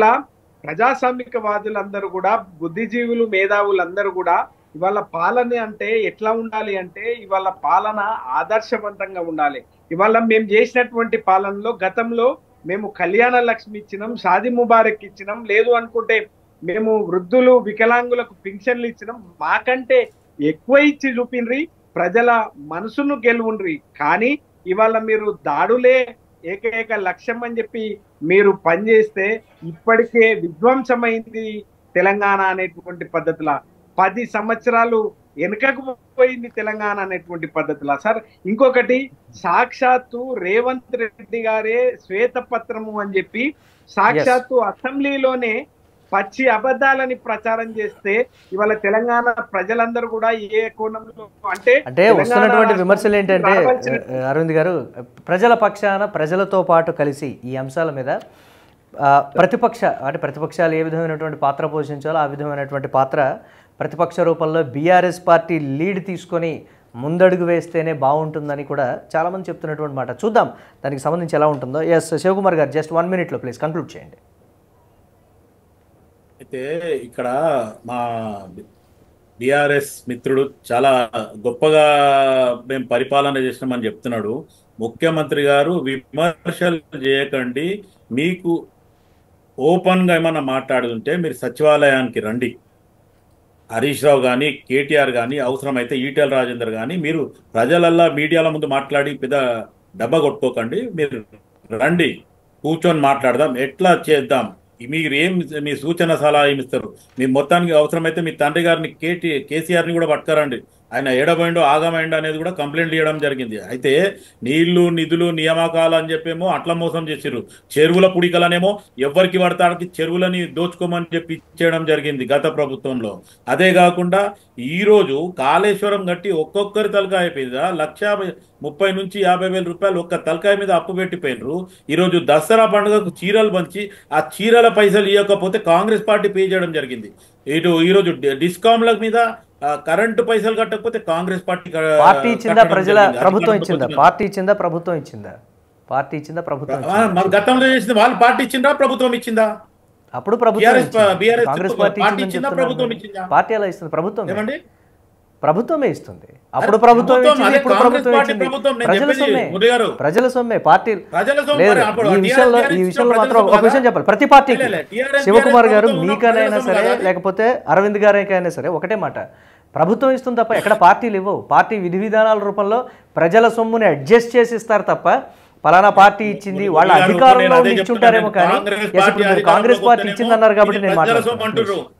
ప్రజాస్వామికవాదులందరూ కూడా బుద్ధిజీవులు మేధావులందరూ కూడా ఇవాళ పాలన అంటే ఎట్లా ఉండాలి అంటే ఇవాళ పాలన ఆదర్శవంతంగా ఉండాలి ఇవాళ మేము చేసినటువంటి పాలనలో గతంలో మేము కళ్యాణ లక్ష్మి ఇచ్చినాం షాది ముబారక్ ఇచ్చినాం లేదు అనుకుంటే మేము వృద్ధులు వికలాంగులకు పింఛన్లు ఇచ్చినాం మాకంటే ఎక్కువ ఇచ్చి చూపిన్రి ప్రజల మనసును గెలువుండ్రి కానీ ఇవాళ మీరు దాడులే ఏకైక లక్ష్యం అని చెప్పి మీరు పనిచేస్తే ఇప్పటికే విధ్వంసమైంది తెలంగాణ అనేటువంటి పద్ధతిలా పది సంవత్సరాలు వెనుకకు పోయింది తెలంగాణ అనేటువంటి పద్ధతిలా సార్ ఇంకొకటి సాక్షాత్తు రేవంత్ రెడ్డి గారే శ్వేతపత్రము అని చెప్పి సాక్షాత్తు అసెంబ్లీలోనే పచ్చి అబద్ధాలని ప్రచారం చేస్తే ఇవాళ తెలంగాణ ప్రజలందరూ కూడా ఏ కోణంలో అంటే అంటే తెలంగాణ వస్తున్నటువంటి రాష్ట్రం విమర్శలు ఏంటంటే రావాల్సిన- ఆ, అరవింద్ గారు ప్రజల పక్షాన ప్రజలతో పాటు కలిసి ఈ అంశాల మీద ఆ, ప్రతిపక్ష అంటే ప్రతిపక్షాలు ఏ విధమైనటువంటి పాత్ర పోషించాలో ఆ విధమైనటువంటి పాత్ర ప్రతిపక్ష రూపంలో బీఆర్ఎస్ పార్టీ లీడ్ తీసుకొని ముందడుగు వేస్తేనే బాగుంటుందని కూడా చాలామంది చెప్తున్నటువంటి మాట చూద్దాం దానికి సంబంధించి ఎలా ఉంటుందో S Shivakumar garu just one మినిట్లో ప్లీజ్ కంక్లూడ్ చేయండి అయితే ఇక్కడ మా బీఆర్ఎస్ మిత్రుడు చాలా గొప్పగా మేము పరిపాలన చేసినామని చెప్తున్నాడు ముఖ్యమంత్రి గారు విమర్శలు చేయకండి మీకు ఓపెన్ గా ఏమన్నా మాట్లాడుతుంటే మీరు సచివాలయానికి రండి హరీష్ రావు కానీ కేటీఆర్ కానీ అవసరమైతే ఈటెల రాజేందర్ కానీ మీరు ప్రజలల్లా మీడియాల ముందు మాట్లాడి పెద్ద డబ్బ కొట్టుకోకండి మీరు రండి కూర్చొని మాట్లాడదాం ఎట్లా చేద్దాం మీరు ఏం మీ సూచన సలహా ఏమి ఇస్తారు మీ మొత్తానికి అవసరమైతే మీ తండ్రి గారిని కేటీ కేసీఆర్ని కూడా పట్టుకరండి ఆయన ఏడబోయిండో ఆగమైండో అనేది కూడా కంప్లైంట్ ఇవ్వడం జరిగింది అయితే నీళ్లు నిధులు నియామకాలు అని చెప్పేమో అట్లా మోసం చేసిర్రు చెరువుల పుడికలనేమో ఎవరికి పడతాడికి చెరువులని దోచుకోమని చెప్పి ఇచ్చేయడం జరిగింది గత ప్రభుత్వంలో అదే కాకుండా ఈ రోజు కాళేశ్వరం కట్టి ఒక్కొక్కరి తలకాయ మీద లక్ష యాభై- ముప్పై నుంచి యాభై వేల రూపాయలు ఒక్క తలకాయ మీద అప్పు పెట్టిపోయినరు ఈరోజు దసరా పండుగకు చీరలు పంచి ఆ చీరల పైసలు ఇవ్వకపోతే కాంగ్రెస్ పార్టీ పే చేయడం జరిగింది ఇటు ఈరోజు డి- డిస్కామ్ల మీద ఆ, కరెంటు పైసలు కట్టకపోతే కాంగ్రెస్ పార్టీ క- పార్టీ ఇచ్చిందా కట్టడం ప్రజల జరిగింది. అది ప్రభుత్వం కట్టకపోతే ఇచ్చిందా పార్టీ ఇచ్చిందా ప్రభుత్వం ఇచ్చిందా పార్టీ ఇచ్చిందా ప్రభుత్వం ఆ, ఇచ్చిందా మన గతంలో చేసింది వాళ్ళు పార్టీ ఇచ్చిందా ప్రభుత్వం ఇచ్చిందా అప్పుడు ప్రభుత్వం BRS ఇచ్చింది. BRS కాంగ్రెస్ పార్టీ పార్టీ ఇచ్చిందా, ఇచ్చిందని ప్రభుత్వం చెప్తున్నారు. ఇచ్చిందా? పార్టీ ఎలా ఇస్తుంది ప్రభుత్వం ఏమండి ప్రభుత్వమే ఇస్తుంది అప్పుడు అరే, ప్రభుత్వం ప్రభుత్వం, ఇచ్చింది అదే ఇప్పుడు కాంగ్రెస్ ప్రభుత్వం పార్టీ ఇచ్చింది ప్రభుత్వం, నేను ప్రజల చెప్పేది సొమ్మే మోదీ గారు. ప్రజల సొమ్మే పార్టీ ప్రజల సొమ్ము లేదు మరి అప్పుడు ఈ TRS విషయంలో ఈ ఇచ్చిన విషయంలో ప్రజల మాత్రం సొమ్ము ఒక కదా? విషయం చెప్పాలి ప్రతి పార్టీకి లే, లే, TRS శివకుమార్ గారు ప్రభుత్వం మీకనైనా ప్రజల సొమ్ము సరే కదా అది? లేకపోతే అరవింద్ గారికైనా సరే ఒకటే మాట ప్రభుత్వం ఇస్తుంది తప్ప ఎక్కడ పార్టీలు ఇవ్వవు పార్టీ విధి విధానాల రూపంలో ప్రజల సొమ్ముని అడ్జస్ట్ చేసి ఇస్తారు తప్ప పలానా పార్టీ ఇచ్చింది మోదీ వాళ్ళ గారు అధికారంలో నేను అదే ఉండి ఇచ్చుంటారేమో చెప్తున్నాను. కానీ కాంగ్రెస్ yes, ఇప్పుడు పార్టీ మీరు కాంగ్రెస్ పార్టీ అధికారంలోకి ఇచ్చింది అన్నారు కాబట్టి ఇది నేను ప్రజల సొమ్ము మాట్లాడుతున్నాను అంటుర్రు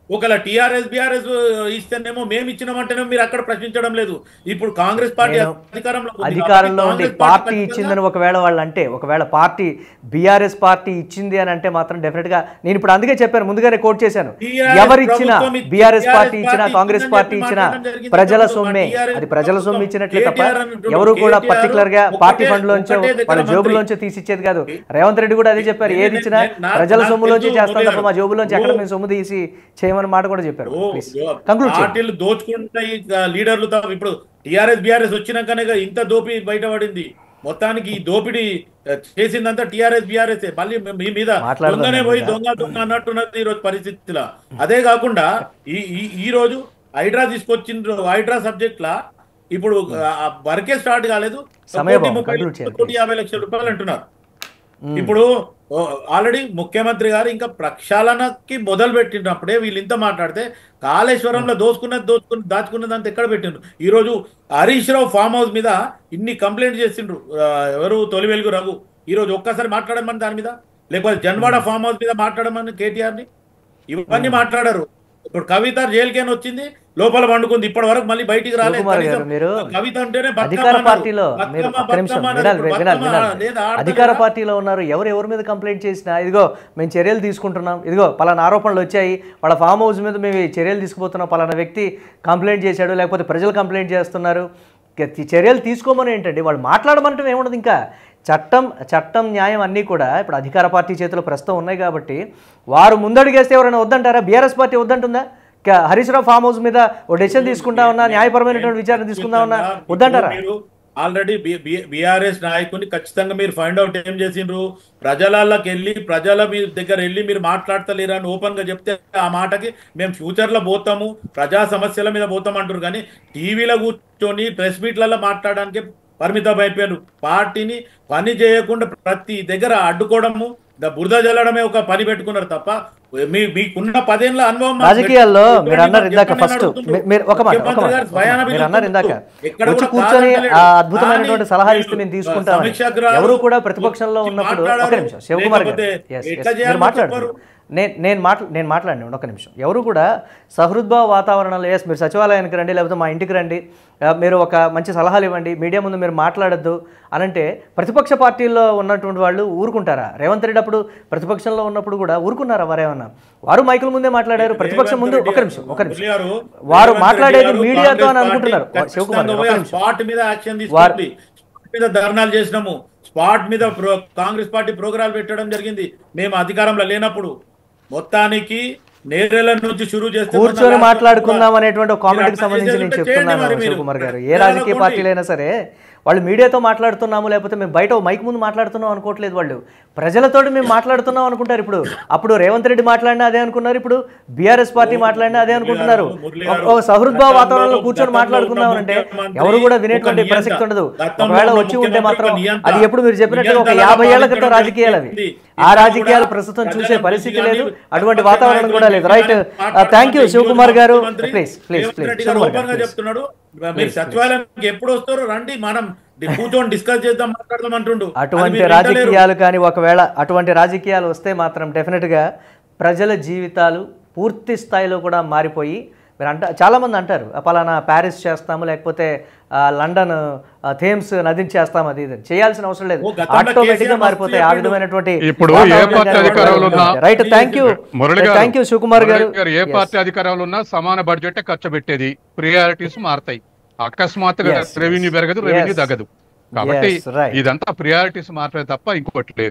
ఒకవేళ టిఆర్ఎస్ బిఆర్ఎస్ ఇస్తేనేమో మేము ఇచ్చినామంటేనేమో మీరు అక్కడ ప్రశ్నించడం లేదు ఇప్పుడు కాంగ్రెస్ పార్టీ నేను అధికారంలో ఉంది అధికారంలో కాబట్టి ఉండి కాంగ్రెస్ పార్టీ ఖచ్చితంగా ఇచ్చిందని ఒకవేళ వాళ్ళు అంటే ఒకవేళ పార్టీ బీఆర్ఎస్ పార్టీ ఇచ్చింది అని అంటే మాత్రం డెఫినెట్ గా నేను ఇప్పుడు అందుకే చెప్పాను ముందుగానే కోట్ చేశాను TRS ఎవరిచ్చినా ప్రభుత్వం ఇచ్చి- బీఆర్ఎస్ TRS పార్టీ ఇచ్చినా పార్టీ కాంగ్రెస్ ఇచ్చిందని పార్టీ చెప్పి ఇచ్చినా మాట్లాడడం జరిగింది. ప్రజల ప్రభుత్వం, సొమ్మే TRS అది ప్రజల సొమ్ము ప్రభుత్వం, ఇచ్చినట్లే తప్ప KTR అంటున్నాడు. ఎవరు కూడా KTR పర్టికులర్ గా ఒకటే- పార్టీ ఫండ్ లోంచో ఒకటే దగ్గర వాళ్ళ మంత్రి. జోబులోంచి తీసి ఇచ్చేది కాదు రేవంత్ రెడ్డి కూడా అదే చెప్పారు నేను- ఏది ఇచ్చినా నేను- నా- ప్రజల నాకు సొమ్ములోంచి తెలుసు, చేస్తాం తప్ప మా మురళి జోబులోంచి గారు. ఎక్కడ ఓ, మేము సొమ్ము తీసి చేయమని మాట కూడా చెప్పారు ఓ, ప్లీజ్ ఓ, కంక్లూడ్ చేయండి పార్టీలు దోచుకుంటాయి ఇక లీడర్లు తా- ఇప్పుడు టిఆర్ఎస్ బిఆర్ఎస్ వచ్చినాకనే ఇక ఇంత దోపి బయటపడింది మొత్తానికి ఈ దోపిడీ ఆ, చేసిందంతా టిఆర్ఎస్ బిఆర్ఎస్ మళ్ళీ మీ మీద మాట్లాడదాం దొంగనే పోయి ఇంకా. దొంగ దొంగ అన్నట్టున్నది ఈ రోజు పరిస్థితిలో అదే కాకుండా ఈ ఈ- ఈ రోజు హైడ్రా తీసుకొచ్చిన హైడ్రా సబ్జెక్ట్ లా ఇప్పుడు ఆ, వర్కే స్టార్ట్ కాలేదు సమయం కోటి బాబు, ముప్పై conclude చేయండి, కోటి యాభై లక్షల రూపాయలు అంటున్నారు మ్మ్. ఇప్పుడు ఆల్రెడీ ముఖ్యమంత్రి గారు ఇంకా ప్రక్షాళనకి మొదలు పెట్టినప్పుడే వీళ్ళు ఇంత మాట్లాడితే కాళేశ్వరంలో దోచుకున్నది దోచుకుని దాచుకున్నది అంతా ఎక్కడ పెట్టిండ్రు ఈ రోజు హరీష్ రావు ఫామ్ హౌస్ మీద ఇన్ని కంప్లైంట్ చేసిండ్రు ఆ, ఎవరు తొలి వెలుగు రఘు ఈ రోజు ఒక్కసారి మాట్లాడమని దాని మీద లేకపోతే జన్వాడ ఫామ్ హౌస్ మీద మాట్లాడమని కేటీఆర్ ని ఇవన్నీ మాట్లాడారు ఇప్పుడు కవిత జైలుకేని వచ్చింది లోపల పండుకుంది ఇప్పటి వరకు మళ్ళీ బయటికి రాలేదు శివకుమార్ గారు, కనీసం మీరు కవిత అంటేనే బతుకమ్మ అధికార అన్నారు. పార్టీలో మీరు బతుకమ్మ, ఒక్క నిమిషం బతుకమ్మ వినాలి అన్నారు. వినాలి బతుకమ్మ వినాలి లేదా ఆడతారు అధికార కదా? పార్టీలో ఉన్నారు ఎవరు ఎవరి మీద కంప్లైంట్ చేసినా ఇదిగో మేము చర్యలు తీసుకుంటున్నాం ఇదిగో పలానా ఆరోపణలు వచ్చాయి వాళ్ళ ఫామ్ హౌస్ మీద మేము ఈ చర్యలు తీసుకుపోతున్నాం పలానా వ్యక్తి కంప్లైంట్ చేశాడు లేకపోతే ప్రజలు కంప్లైంట్ చేస్తున్నారు ఇక ఈ చర్యలు తీసుకోమని ఏంటండి వాళ్ళు మాట్లాడమంటే ఏముండదు ఇంకా చట్టం చట్టం న్యాయం అన్నీ కూడా ఇప్పుడు అధికార పార్టీ చేతిలో ప్రస్తుతం ఉన్నాయి కాబట్టి వారు ముందడుగేస్తే ఎవరైనా వద్దంటారా బీఆర్ఎస్ పార్టీ వద్దంటుందా క- హరీష్ రావు ఫామ్ హౌస్ మీద ఓ డెసిషన్ తీసుకుంటా ఉన్నా న్యాయపరమైనటువంటి విచారణ తీసుకుందా ఉన్నా వద్దంటారా మీరు ఆల్రెడీ బిఆర్ఎస్ నాయకుని ఖచ్చితంగా మీరు ఫైండ్ అవుట్ ఏం చేసిండ్రు ప్రజలకి వెళ్ళి ప్రజల మీ దగ్గర వెళ్ళి మీరు మాట్లాడతలేరు అని ఓపెన్ గా చెప్తే ఆ మాటకి మేము ఫ్యూచర్ లో పోతాము ప్రజా సమస్యల మీద పోతాం అంటారు కానీ టీవీలో కూర్చొని ప్రెస్ మీట్లలో మాట్లాడడానికి పరిమితం అయిపోయారు పార్టీని పని చేయకుండా ప్రతి దగ్గర అడ్డుకోవడము ద- బురద జల్లడమే ఒక పని పెట్టుకున్నారు తప్ప మీ మీకున్న పదేళ్ల అనుభవం మాకు రాజకీయాల్లో ఎక్కడ మీరు అన్నారు ఇందాక ఎక్కడ ఫస్ట్ అడుగుతుండ్రు? మీరు ఒక మాట ఒక ముఖ్యమంత్రి మాట గారు ఒక స్వయాన మాట. మీరు అన్నారు ఇందాక ఎక్కడ వచ్చి కూడా కూర్చొని కాదంటలేడు. ఆ అద్భుతమైనటువంటి కానీ సలహా ఇస్తే మేము మీరు తీసుకుంటామని సమీక్షకు రారు, ఎవరు కూడా ప్రతిపక్షంలో వచ్చి ఉన్నప్పుడు ఒక మాట్లాడరు, నిమిషం శివకుమార్ గారు లేకపోతే Yes, yes. ఎట్లా మీరు చేయాలో మాట్లాడండి నేను నేను మాట్లా నేను మాట్లాడండి ఒక నిమిషం ఎవరు కూడా సహృద్భావ వాతావరణంలో ఎస్ మీరు సచివాలయానికి రండి లేకపోతే మా ఇంటికి రండి ఆ, మీరు ఒక మంచి సలహాలు ఇవ్వండి మీడియా ముందు మీరు మాట్లాడొద్దు అనంటే ప్రతిపక్ష పార్టీల్లో ఉన్నటువంటి వాళ్ళు ఊరుకుంటారా రేవంత్ రెడ్డి అప్పుడు ప్రతిపక్షంలో ఉన్నప్పుడు కూడా ఊరుకున్నారా వారేమన్నా వారు మైకుల ముందే మాట్లాడారు ప్రతిపక్షం ముందు ఒక నిమిషం ఒక మురళి నిమిషం గారు, వారు రేవంత్ మాట్లాడేది రెడ్డి గారు మీడియాతో అని కాంగ్రెస్ అనుకుంటున్నారు పార్టీ శివకుమార్ గారు, ఖచ్చితంగా ఒక పోయి ఆ నిమిషం స్పాట్ మీద యాక్షన్ వారు- తీసుకుంది స్పాట్ మీద ధర్నాలు చేసినాము స్పాట్ మీద ప్రో- కాంగ్రెస్ పార్టీ ప్రోగ్రాలు పెట్టడం జరిగింది మేము అధికారంలో లేనప్పుడు మొత్తానికి నేరేళ్ల నుంచి షురూ చేస్తే కూర్చొని మొన్న మాట్లాడుకుందాం అనేటువంటి ఒక కామెంట్కి మీరు సంబంధించి నేను అర్థం చెప్తున్నాను చేయండి మరి మీరు. శివకుమార్ గారు ఏ ప్రజల రాజకీయ కోటి. పార్టీలైనా సరే వాళ్ళు మీడియాతో మాట్లాడుతున్నాము లేకపోతే మేము బయట ఓ మైక్ ముందు మాట్లాడుతున్నాం అనుకోవట్లేదు వాళ్ళు ప్రజలతోటి మేము మాట్లాడుతున్నాం అనుకుంటారు ఇప్పుడు అప్పుడు రేవంత్ రెడ్డి మాట్లాడినా అదే అనుకున్నారు ఇప్పుడు బీఆర్ఎస్ పార్టీ మాట్లాడినా అదే అనుకుంటున్నారు మురళి ఒక- గారు, ఒక సహృద్భావ గతంలో- వాతావరణంలో కూర్చొని గతంలో మాట్లాడుకుందాం ఉన్న అంటే ముఖ్యమంత్రి ఎవరు కూడా ఒక వినేటువంటి నియంత. ప్రసక్తి ఉండదు గతంలో ఒకవేళ ఉన్న వచ్చి ఉంటే ముఖ్యమంత్రి మాత్రం ఒక నియంత. అది ఎప్పుడు మీరు చెప్పినట్టుగా ఒక నియంతలా యాభై ఏళ్ల క్రితం పాలించడం రాజకీయాలు అవి జరిగింది. ఆ ఇప్పుడు రాజకీయాలు కూడా ప్రస్తుతం చూసే ప్రజల పరిస్థితి గురించి లేదు కానీ అటువంటి ప్రతిపక్ష వాతావరణం కూడా లేదు నాయకుల రైట్ గురించి థ్యాంక్ యూ మాట్లాడుతున్న శివకుమార్ గారు ముఖ్యమంత్రి please please Revanth please Reddy garu Shivakumar open గా గారు please. చెప్తున్నాడు మీరు Please, సచివాలయానికి ఎప్పుడు వస్తారో రండి మనం డి- కూర్చొని డిస్కస్ చేద్దాం మాట్లాడదాం అంటుండు అది అటువంటి మీరు వింటలేరు. రాజకీయాలు కానీ ఒకవేళ అటువంటి రాజకీయాలు వస్తే మాత్రం డెఫినెట్గా ప్రజల జీవితాలు పూర్తి స్థాయిలో కూడా మారిపోయి మీరు అంట చాలామంది అంటారు "ఆ, పలానా ప్యారిస్ చేస్తాము లేకపోతే ఆ, లండన్ ఆ, థేమ్స్ నదిని చేస్తాము అది ఇది అని." చేయాల్సిన అవసరం లేదు ఓ, గతంలో ఆటోమేటిక్గా కేసీఆర్ మారిపోతాయి ఆ మస్తు విధమైనటువంటి ఇప్పుడు ఏ వాతావరణం పార్టీ కానీ అధికారంలో ఉన్నా రైట్ థ్యాంక్ యూ మురళి గారు థ్యాంక్ యూ శివకుమార్ గారు మురళి గారు ఏ పార్టీ అధికారంలో ఉన్నా సమాన బడ్జెట్ ఖర్చు పెట్టేది ప్రియారిటీస్ మారతాయి అకస్మాత్తుగా Yes, yes. రెవెన్యూ పెరగదు రెవెన్యూ Yes. తగ్గదు కాబట్టి Yes, right. ఇదంతా ప్రియారిటీస్ మాత్రమే తప్ప ఇంకొకటి లేదు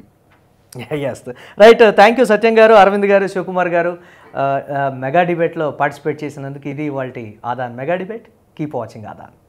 yes right thank you Satyam garu Aravind గారు శివకుమార్ గారు మెగా డిబేట్లో పార్టిసిపేట్ చేసినందుకు ఇది వాళ్ళ Aadhan mega debate keep watching ఆదాన్